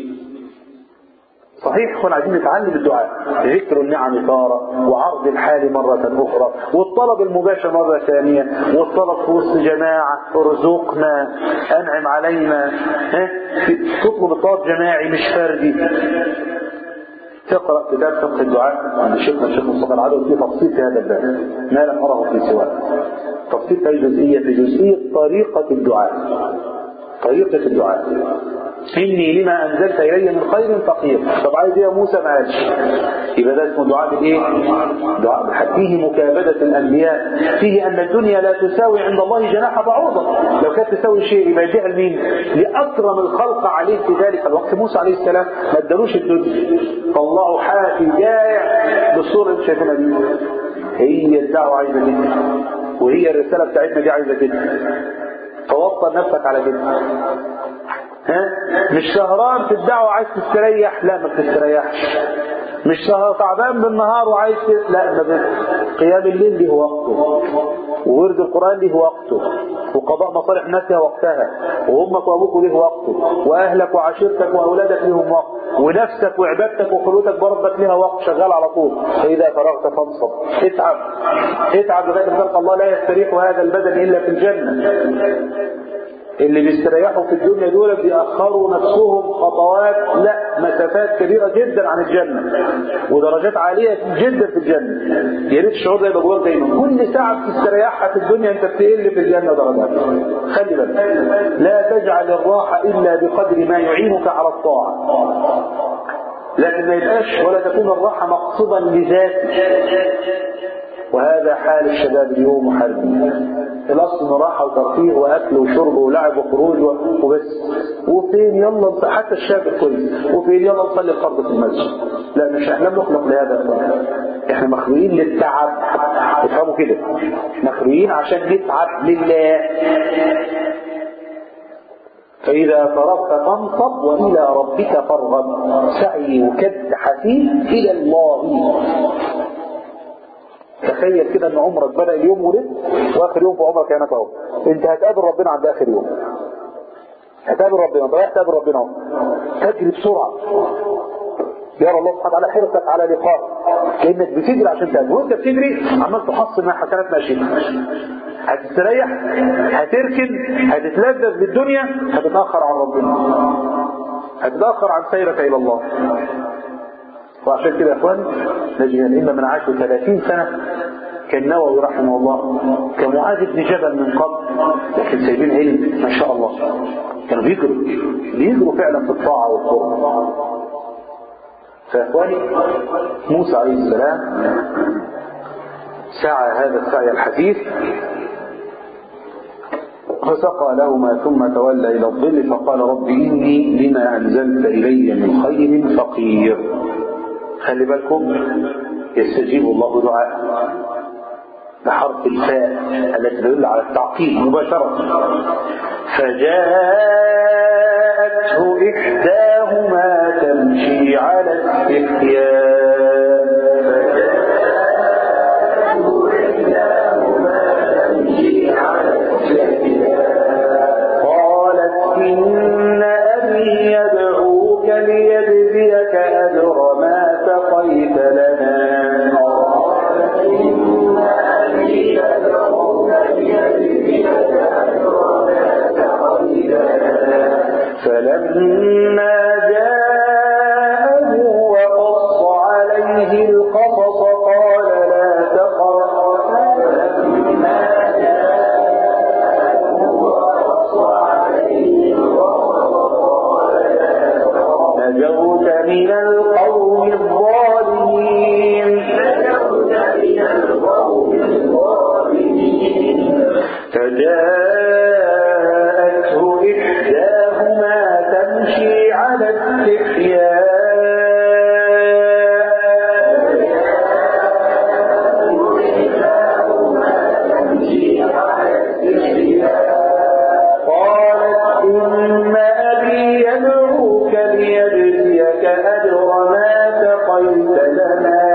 صحيح احنا عايزين نتعلم الدعاء ذكر النعم تارة وعرض الحال مرة أخرى والطلب المباشر مرة ثانية والطلب في وسط جماعة ارزقنا أنعم علينا ها تطلب الطلب جماعي مش فردي تقرأ كتاب فقه الدعاء عند شيخنا الشيخ مصطفى العدوي في تفصيل في هذا الباب ما لم أره في سواه تفصيل في جزئية في جزئية طريقة الدعاء طريقة الدعاء إني لما أنزلت إلي من خير فقير طب عايز إيه يا موسى ما قالش يبقى ده اسمه دعاء بالإيه؟ دعاء بالحق فيه مكابدة الأنبياء فيه أن الدنيا لا تساوي عند الله جناح بعوضة لو كانت تساوي شيء يبقى يديها لمين؟ لأكرم الخلق عليه في ذلك الوقت موسى عليه السلام ما ادالوش الدنيا فالله حافي جائع بالصورة اللي شايفينها دي هي الدعوة عايزة كده وهي الرسالة بتاعتنا دي عايزة كده توطن نفسك على كده ها مش سهران في الدعوة عايز تستريح لا ما بتستريحش مش سهر تعبان بالنهار وعايز ت... لا ما بت... قيام الليل له وقته وورد القرآن له وقته وقضاء مصالح الناس له وقتها وامك وابوك له وقته واهلك وعشيرتك واولادك لهم وقت ونفسك وعبادتك وخلوتك بربك لها وقت شغال على طول فاذا فرغت فانصب اتعب اتعب لغايه ما تلقى الله لا يستريح هذا البدن الا في الجنه اللي بيستريحوا في الدنيا دول بيأخروا نفسهم خطوات لا مسافات كبيرة جدا عن الجنة ودرجات عالية جدا في الجنة يا ريت الشعور ده يبقى جواك دايما كل ساعة بتستريحها في الدنيا انت بتقل في الجنة درجات خلي بالك لا تجعل الراحة إلا بقدر ما يعينك على الطاعة لكن ما يبقاش ولا تكون الراحة مقصودا لذاتك وهذا حال الشباب اليوم وحالهم الاصل راحه وترفيه واكل وشرب ولعب وخروج وبس وفين يلا حتى الشاب الكويس وفين يلا نصلي الفرض في المسجد لا مش احنا بنخلق لهذا احنا مخلوقين للتعب افهموا كده مخلوقين عشان نتعب لله فإذا فرغت فانصب وإلى ربك فارغب سعي وكد حثيث إلى الله تخيل كده ان عمرك بدا اليوم ولد واخر يوم في عمرك هناك اهو انت هتقابل ربنا عند اخر يوم هتقابل ربنا انت رايح تقابل ربنا اهو تجري بسرعه يرى الله سبحانه وتعالى حرصك على لقاء كانك بتجري عشان تقابل وانت بتجري عمال تحصل من حسنات ماشيه هتستريح هتركن هتتلذذ بالدنيا هتتاخر عن ربنا هتتاخر عن سيرك الى الله وعشان كده يا اخوان نجي الائمه من عاشوا 30 سنه كالنووي رحمه الله كمعاذ بن جبل من قبل لكن سايبين علم ما شاء الله كانوا بيجروا بيجروا فعلا في الطاعه والقرب فاخواني موسى عليه السلام سعى هذا السعي الحثيث فسقى لهما ثم تولى الى الظل فقال رب اني لما انزلت الي من خير فقير خلي بالكم يستجيب الله دعاء بحرف الفاء التي تدل على التعقيد مباشرة فجاءته إحداهما تمشي على استحياء قالت إن أبي يدعوك ليجزيك أجر ما سقيت لنا فلما جاءه وقص عليه القصص قال لا تخف نجوت من القوم الظالمين فجاءته إحداهما تمشي على استحياء قالت إن أبي يدعوك ليجزيك أجر ما سقيت لنا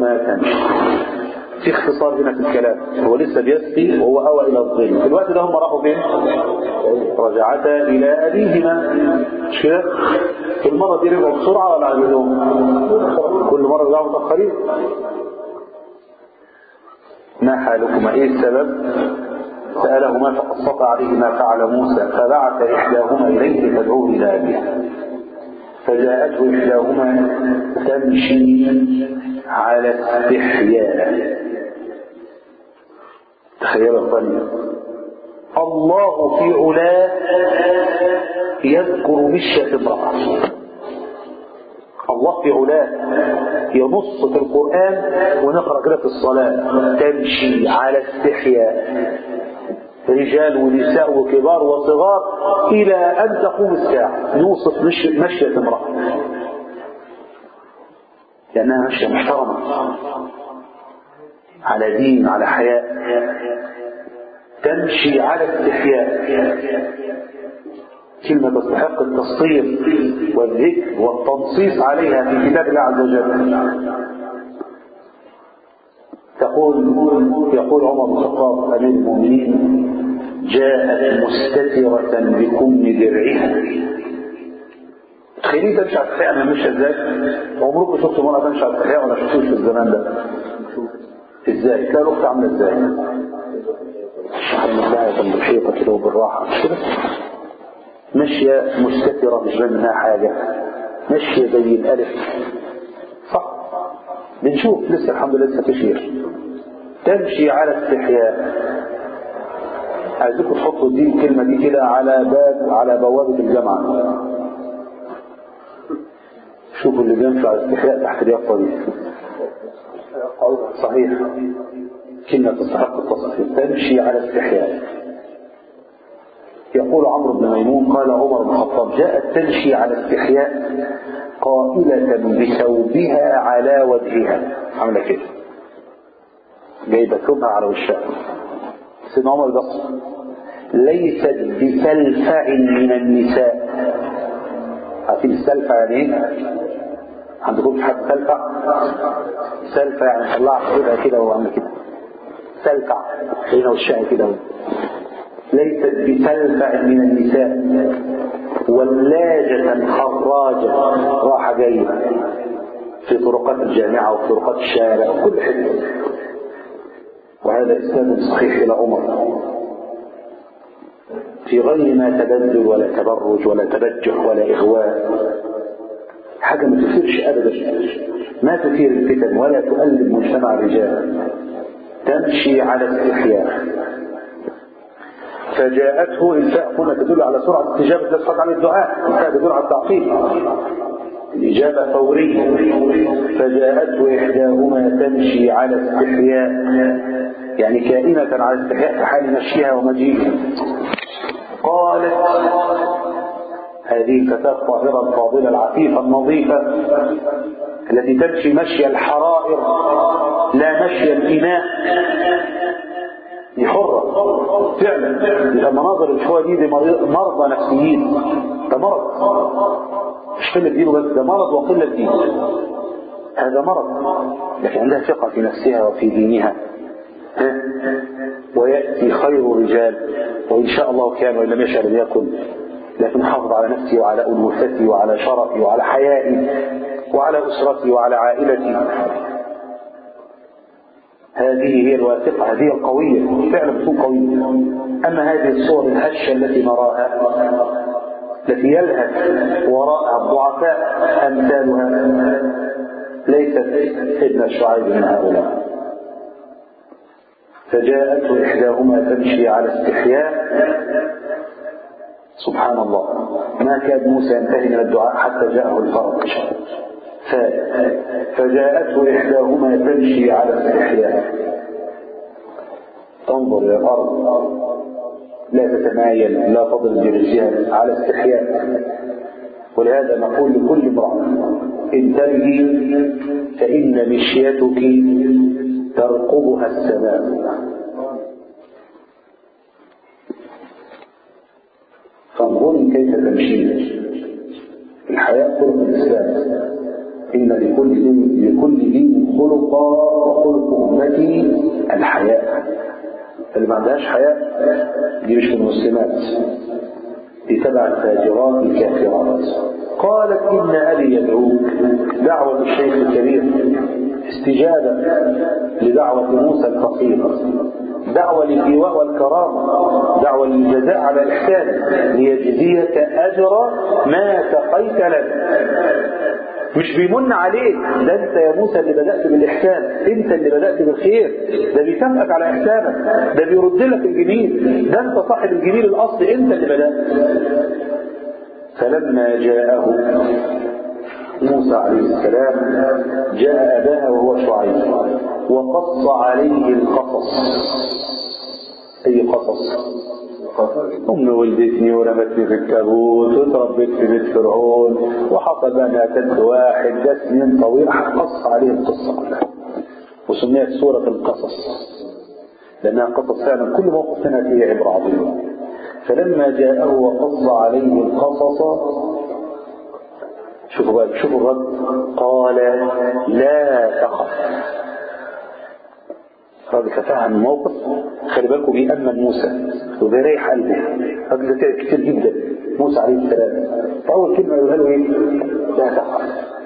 إحداهما تمشي في اختصار هنا في الكلام هو لسه بيسقي وهو أوى إلى الظل في الوقت ده هم راحوا فين؟ رجعتا إلى أبيهما مش كده؟ في المرة دي رجعوا بسرعة ولا عجلهم؟ كل مرة رجعوا متأخرين ما حالكما ايه السبب سألهما فقصت عليه ما فعل موسى فبعث إحداهما إليه تدعوه إلى أبيها فجاءته إحداهما تمشي على استحياء تخيل الظن الله في علاه يذكر مشية امرأة الله في علاه ينص في القرآن ونقرأ كده في الصلاة تمشي على استحياء رجال ونساء وكبار وصغار إلى أن تقوم الساعة يوصف مشي مشية امرأة لأنها مشية محترمة على دين على حياء تمشي على استحياء كلمة تستحق التصطير والذكر والتنصيص عليها في كتاب الله عز وجل تقول يقول عمر بن الخطاب أمير المؤمنين جاءت مستترة بكم درعها تخيلين تمشي على التحية أنا مش ازاي عمركم شفتوا مرة تمشي على التحية ولا شفتوش في الزمان ده ازاي تلاقي الأخت عاملة ازاي عاملة ازاي جنب الحيطة كده وبالراحة كده ماشية مستترة مش باين منها حاجة ماشية زي الألف صح بنشوف لسه الحمد لله لسه تشير تمشي على استحياء عايزكم تحطوا دي الكلمة دي كده على باب على بوابة الجامعة شوفوا اللي بيمشي على استحياء تحت اليافطة دي صحيح كلمة تستحق التصحيح تمشي على استحياء يقول عمرو بن ميمون قال عمر بن الخطاب جاءت تمشي على استحياء قائلة بثوبها على وجهها عاملة كده جايبة ثوبها على وشها سيدنا عمر بصر ليست بسلفع من النساء عارفين السلفع يعني ايه؟ عندكم حد سلفع؟ سلفع يعني طلعها كده كده وعمل كده سلفع هنا وشها كده ليست بتلفع من النساء ولاجة خراجة راحة جاية في طرقات الجامعة وفي طرقات الشارع وكل حتة وهذا إسناد صحيح إلى عمر في غير ما تبذل ولا تبرج ولا تبجح ولا إغواء حاجة ما تثيرش أبدا ما تثير الفتن ولا تؤلم مجتمع الرجال تمشي على استحياء فجاءته الفاء هنا تدل على سرعة استجابة تسقط عن الدعاء الفاء تدل على التعقيد الإجابة فورية فجاءته إحداهما تمشي على استحياء يعني كائنة على استحياء في حال مشيها ومجيئها قالت هذه الفتاة الطاهرة الفاضلة العفيفة النظيفة التي تمشي مشي الحرائر لا مشي الإناء دي حرة فعلا إذا مناظر الشوية دي دي مرضى نفسيين ده مرض مش قلة دين بس ده مرض وقلة دين هذا مرض لكن عندها ثقة في نفسها وفي دينها ها؟ ويأتي خير الرجال وإن شاء الله كان وإن لم يشاء لم يكن لكن حافظ على نفسي وعلى أنوثتي وعلى شرفي وعلى حيائي وعلى أسرتي وعلى عائلتي هذه هي الواثقة هذه القوية فعلا بتكون قوية أما هذه الصور الهشة التي نراها التي يلهث وراءها الضعفاء أمثالها ليست ابن شعيب من هؤلاء فجاءته إحداهما تمشي على استحياء سبحان الله ما كاد موسى ينتهي من الدعاء حتى جاءه الفرج فجاءته إحداهما تمشي على استحياء تنظر إلى الأرض لا تتمايل لا تضرب برجلها على استحياء ولهذا نقول لكل امرأة انتبهي فإن مشيتك ترقبها السماء فانظري كيف تمشين الحياة طرق الإسلام إن لكل دين لكل دين خلقا وخلق أمتي الحياء اللي ما عندهاش حياء دي مش من المسلمات دي تبع الفاجرات الكافرات قالت إن أبي يدعوك دعوة الشيخ الكبير استجابة لدعوة موسى الفقير دعوة للإيواء والكرامة دعوة للجزاء على الإحسان ليجزيك أجر ما سقيت لنا مش بيمن عليك ده انت يا موسى اللي بدأت بالإحسان انت اللي بدأت بالخير ده بيكافئك على إحسانك ده بيرد لك الجميل ده انت صاحب الجميل الأصلي انت اللي بدأت فلما جاءه موسى عليه السلام جاء أباها وهو شعيب وقص عليه القصص أي قصص أمي ولدتني ورمتني في التابوت وتربيت في بيت فرعون وحصل بقى أنا قتلت واحد ده سنين طويلة قص عليه القصة كلها وسميت سورة القصص لأنها قصص فعلا كل موقف منها فيه عبرة عظيمة فلما جاءه وقص عليه القصص شوفوا بقى شوفوا الرد قال لا تخف راجل تفهم الموقف خلي بالكم بيأمن موسى وبيريح قلبه راجل ده تعب كتير جدا موسى عليه السلام فأول كلمة يقولها له إيه؟ لا تخف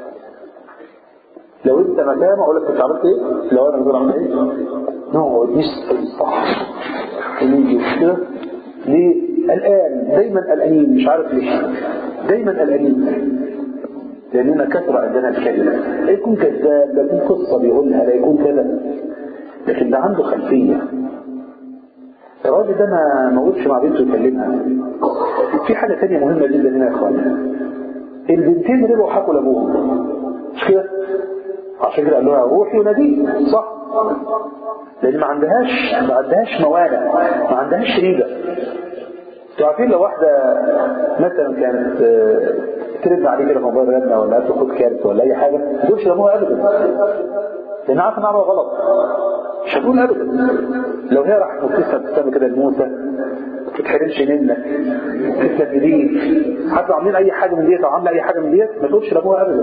لو أنت مكانه أقول لك كنت عملت إيه؟ لو أنا بقول عملت إيه؟ نقعد نسأل صح ونيجي كده ليه؟ الآن دايما قلقانين مش عارف ليه دايما قلقانين لأننا كثر عندنا الكلمة لا يكون كذاب لا يكون قصة بيقولها لا يكون كذا لكن ده عنده خلفية الراجل ده ما موتش مع بنته يكلمها في حاجة تانية مهمة جدا هنا يا اخوانا البنتين رجعوا حكوا لابوهم مش كده؟ عشان كده قال لها روحي وناديه صح لان ما عندهاش ما عندهاش موانع ما عندهاش ريبه انتوا عارفين لو واحده مثلا كانت ترد عليه كده في موبايل غنى ولا قالت له خد كارت ولا اي حاجه ما تقولش لابوها ابدا لان عارفه انها غلط مش هتقول ابدا لو هي راح مبتسمه ابتسامه كده لموسى ما تتحرمش منك تستفيديك حتى عاملين اي حاجه من ديت او عامله اي حاجه من ديت ما تقولش لابوها ابدا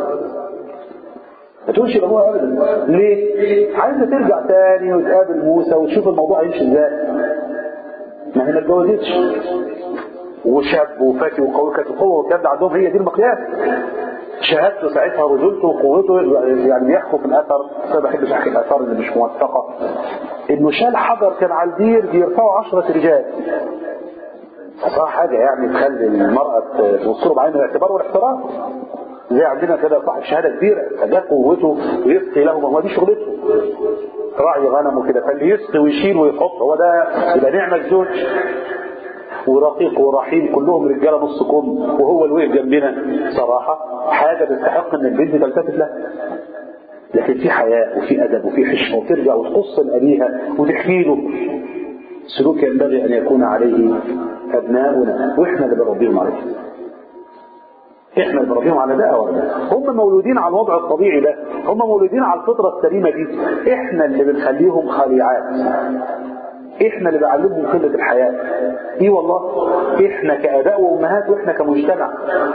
ما تقولش لابوها ابدا ليه؟ عايزه ترجع تاني وتقابل موسى وتشوف الموضوع هيمشي ازاي ما هي ما اتجوزتش وشاب وفاكي وقوي كانت القوه والكلام ده عندهم هي دي المقياس شهادته ساعتها رجولته وقوته يعني بيحكوا في الاثر بس انا ما بحبش احكي الاثار اللي مش موثقه انه شال حجر كان على الدير بيرفعوا 10 رجال فصراحه حاجه يعني تخلي المراه توصله بعين الاعتبار والاحترام زي عندنا كده صاحب شهاده كبيره فده قوته ويسقي له ما هو دي شغلته راعي غنم وكده فاللي يسقي ويشيل ويحط هو ده يبقى نعمه زوج ورقيق ورحيم كلهم رجاله نص كم وهو اللي وقف جنبنا صراحه حاجه تستحق ان البنت تلتفت لها لكن في حياء وفي ادب وفي حشمه وترجع وتقص لابيها وتحكي له سلوك ينبغي ان يكون عليه ابناؤنا واحنا اللي بنربيهم عليه احنا اللي بنربيهم على ده او ده هم مولودين على الوضع الطبيعي ده هم مولودين على الفطره السليمه دي احنا اللي بنخليهم خليعات احنا اللي بعلمهم قله الحياه ايه والله احنا كاباء وامهات واحنا كمجتمع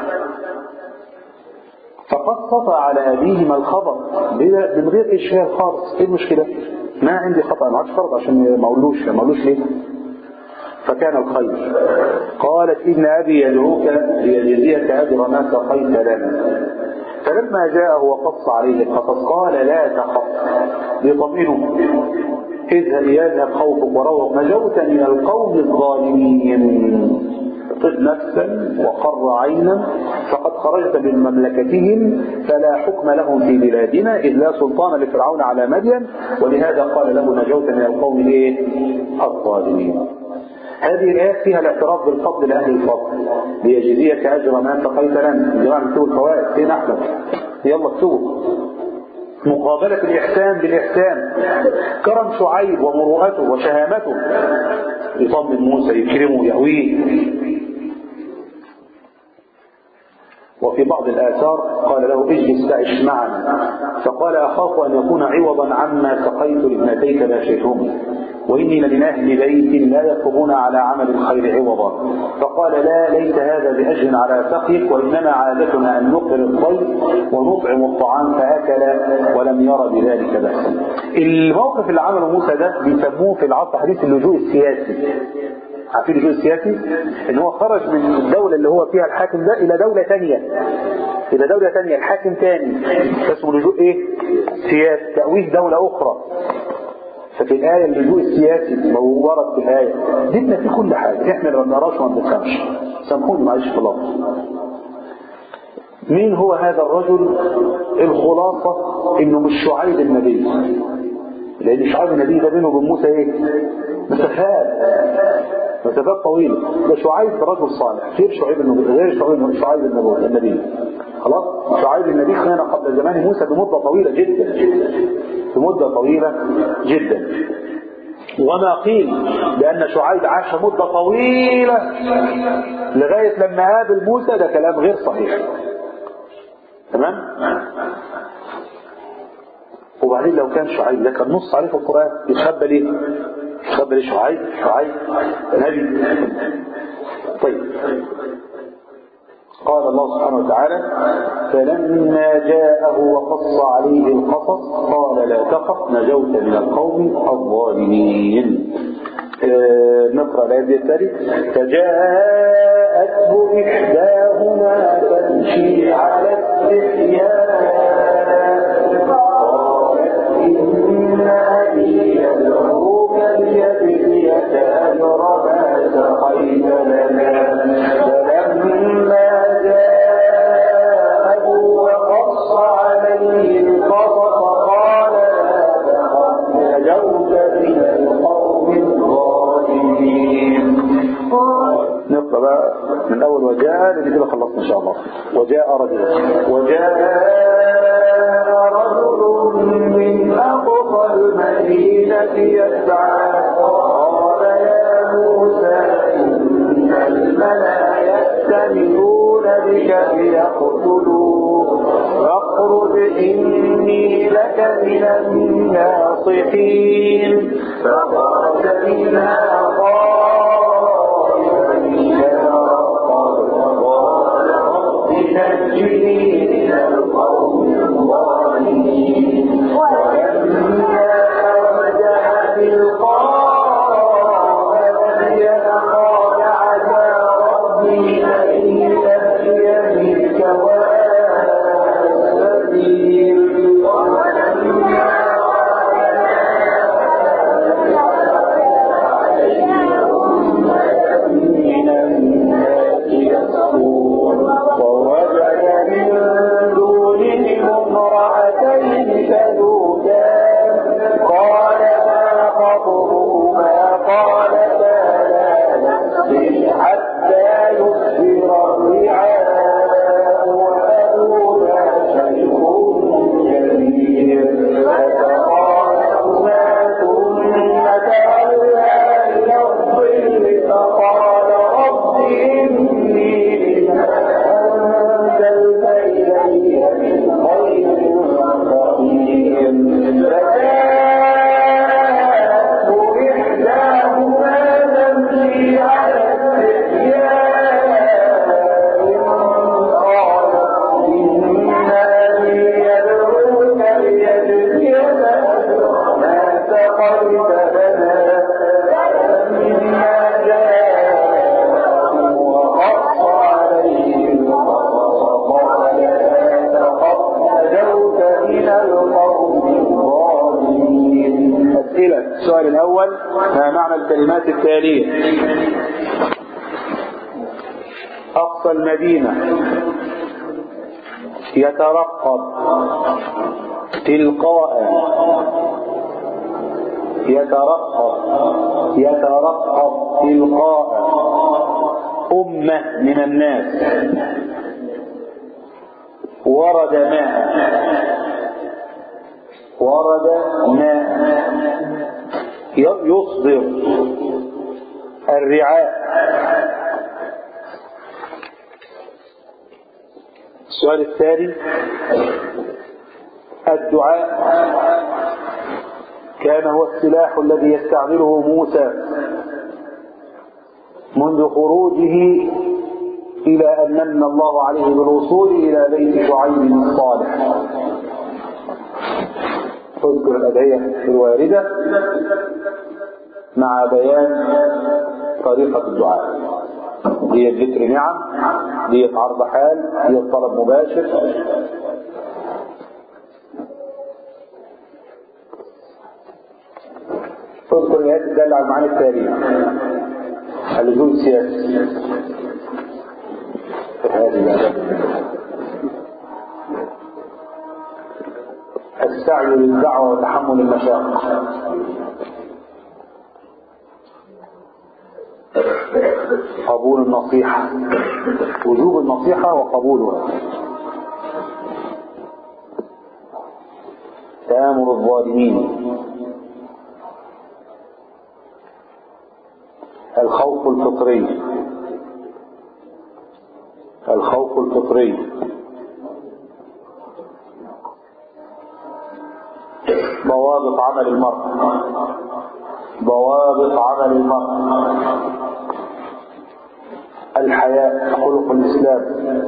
فقد سطع على ابيهما الخبر من غير اشهاد خالص ايه المشكله ما عندي خطا ما عادش فرض عشان ما اقولوش ما اقولوش ليه فكان الخير قالت إن أبي يدعوك ليجزيك أجر ما سقيت لنا فلما جاءه وقص عليه القصص قال لا تخف بضميره اذهب يذهب خوفك وروض نجوت من القوم الظالمين طب نفسا وقر عينا فقد خرجت من مملكتهم فلا حكم لهم في بلادنا إذ لا سلطان لفرعون على مدين ولهذا قال له نجوت من القوم الايه الظالمين هذه الآيات فيها الاعتراف بالفضل لأهل الفضل ليجزيك أجر ما سقيت لنا جماعة اكتبوا الفوائد فين أحمد يلا اكتبوا مقابلة الإحسان بالإحسان كرم شعيب ومروءته وشهامته يطمن موسى يكرمه يهويه وفي بعض بعض الآثار قال له اجلس تعش معنا فقال أخاف أن يكون عوضا عما سقيت لابنتيك ناشئتهما وإني لمن أهل بيت لا يطلبون على عمل الخير عوضا فقال لا ليس هذا بأجر على سقيك وإنما عادتنا أن نقر الضيف ونطعم الطعام فأكل ولم ير بذلك بأسا الموقف اللي عمله موسى ده بيسموه في العصر الحديث اللجوء السياسي عارفين اللجوء السياسي ان هو خرج من الدولة اللي هو فيها الحاكم ده الى دولة تانية الى دولة تانية الحاكم تاني اسمه لجوء ايه سياسي تأويه دولة اخرى ففي الآية اللجوء السياسي لو ورد في الآية جبنا في كل حاجة احنا لو ما نقراش وما بنفهمش سامحوني معلش في اللفظ مين هو هذا الرجل الخلاصة انه مش شعيب النبي لان شعيب النبي ده بينه وبين موسى ايه مسافات مسافات طويلة ده شعيب رجل صالح غير شعيب النبي غير شعيب شعيب النبي النبي خلاص شعيب النبي كان قبل زمان موسى بمدة طويلة جدا بمدة طويلة جدا وما قيل بأن شعيب عاش مدة طويلة لغاية لما قابل موسى ده كلام غير صحيح تمام وبعدين لو كان شعيب ده كان نص عليه في القرآن يتخبى ليه يتخبى ليه شعيب شعيب نبي طيب قال الله سبحانه وتعالى فلما جاءه وقص عليه القصص قال لا تخف نجوت من القوم الظالمين آه نقرأ الآية التالي فجاءته إحداهما تمشي على استحياء قالت إن أبي يدعوك ليجزيك أجر ما سقيت لنا فلما جاءه وقص عليه القصص قال لا تخف نجوت من القوم الظالمين نقرأ بقى من أول وجاء لدي كده خلصنا إن شاء الله وجاء رجل وجاء رجل من أقصى المدينة يسعى قال يا موسى إن الملأ يأتمرون بك ليقتلوك فاخرج إني لك من الناصحين فخرج منها خائفا يترقب قال رب نجني من القوم الظالمين ولما رجع تلقاء مدين قال عسى ربي أن يهديني سواء السبيل ولما من الناس يسكون ووجد من دونهم امرأتين تذودان قال ما خطبهما قالتا لا نسقي حتى يصدر الرعاء وأبونا شيخ كبير فتقالهما ثم تولى إلى الظل فقال رب إني لما أنزلت إلي من خير فقير فجاءته إحداهما تمشي على استحياء قالت إن أبي يدعوك ليجزيك أجر ما سقيت لنا فلما جاءه وقص عليه القصص قال لا تخف نجوت من القوم الظالمين أسئلة السؤال الأول ما معنى الكلمات التالية أقصى المدينة يترقب تلقاء يترقب يترقب تلقاء أمة من الناس ورد ماء ورد ماء يصدر الرعاء السؤال الثاني الدعاء كان هو السلاح الذي يستعمله موسى منذ خروجه إلى أن من الله عليه بالوصول إلى بيت شعيب الصالح اذكر الأدعية الواردة مع بيان طريقة الدعاء دي ذكر نعم دي عرض حال دي طلب مباشر اذكر الآيات الدالة على المعاني التالية اللزوم السياسي هذه الآيات السعي للدعوة وتحمل المشاق قبول النصيحة وجوب النصيحة وقبولها تآمر الظالمين الخوف الفطري الخوف الفطري ضوابط عمل المرء ضوابط عمل المرء الحياء خلق الإسلام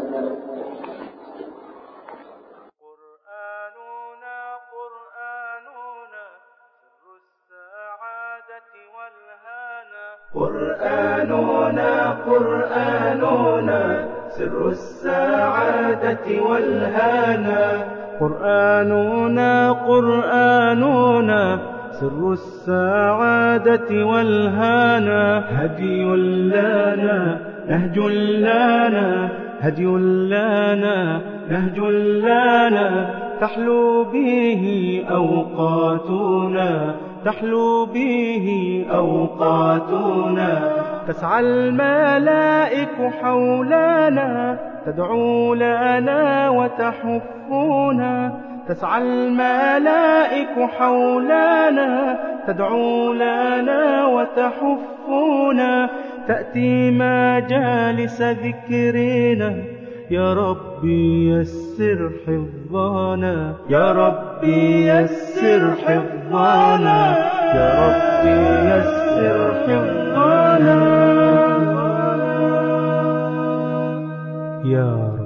قرآننا قرآننا سر السعادة والهانا قرآننا قرآننا سر السعادة والهانا قرآننا قرآننا سر السعادة والهانا هدي لنا نهج لنا هدي لنا نهج لنا تحلو به أوقاتنا تحلو به أوقاتنا تسعى الملائك حولنا تدعو لنا وتحفنا تسعى الملائك حولنا تدعو لنا وتحفنا تأتي مجالس ذكرنا يا ربي يسر حفظنا يا ربي يسر حفظنا يا ربي يسر حفظنا يا رب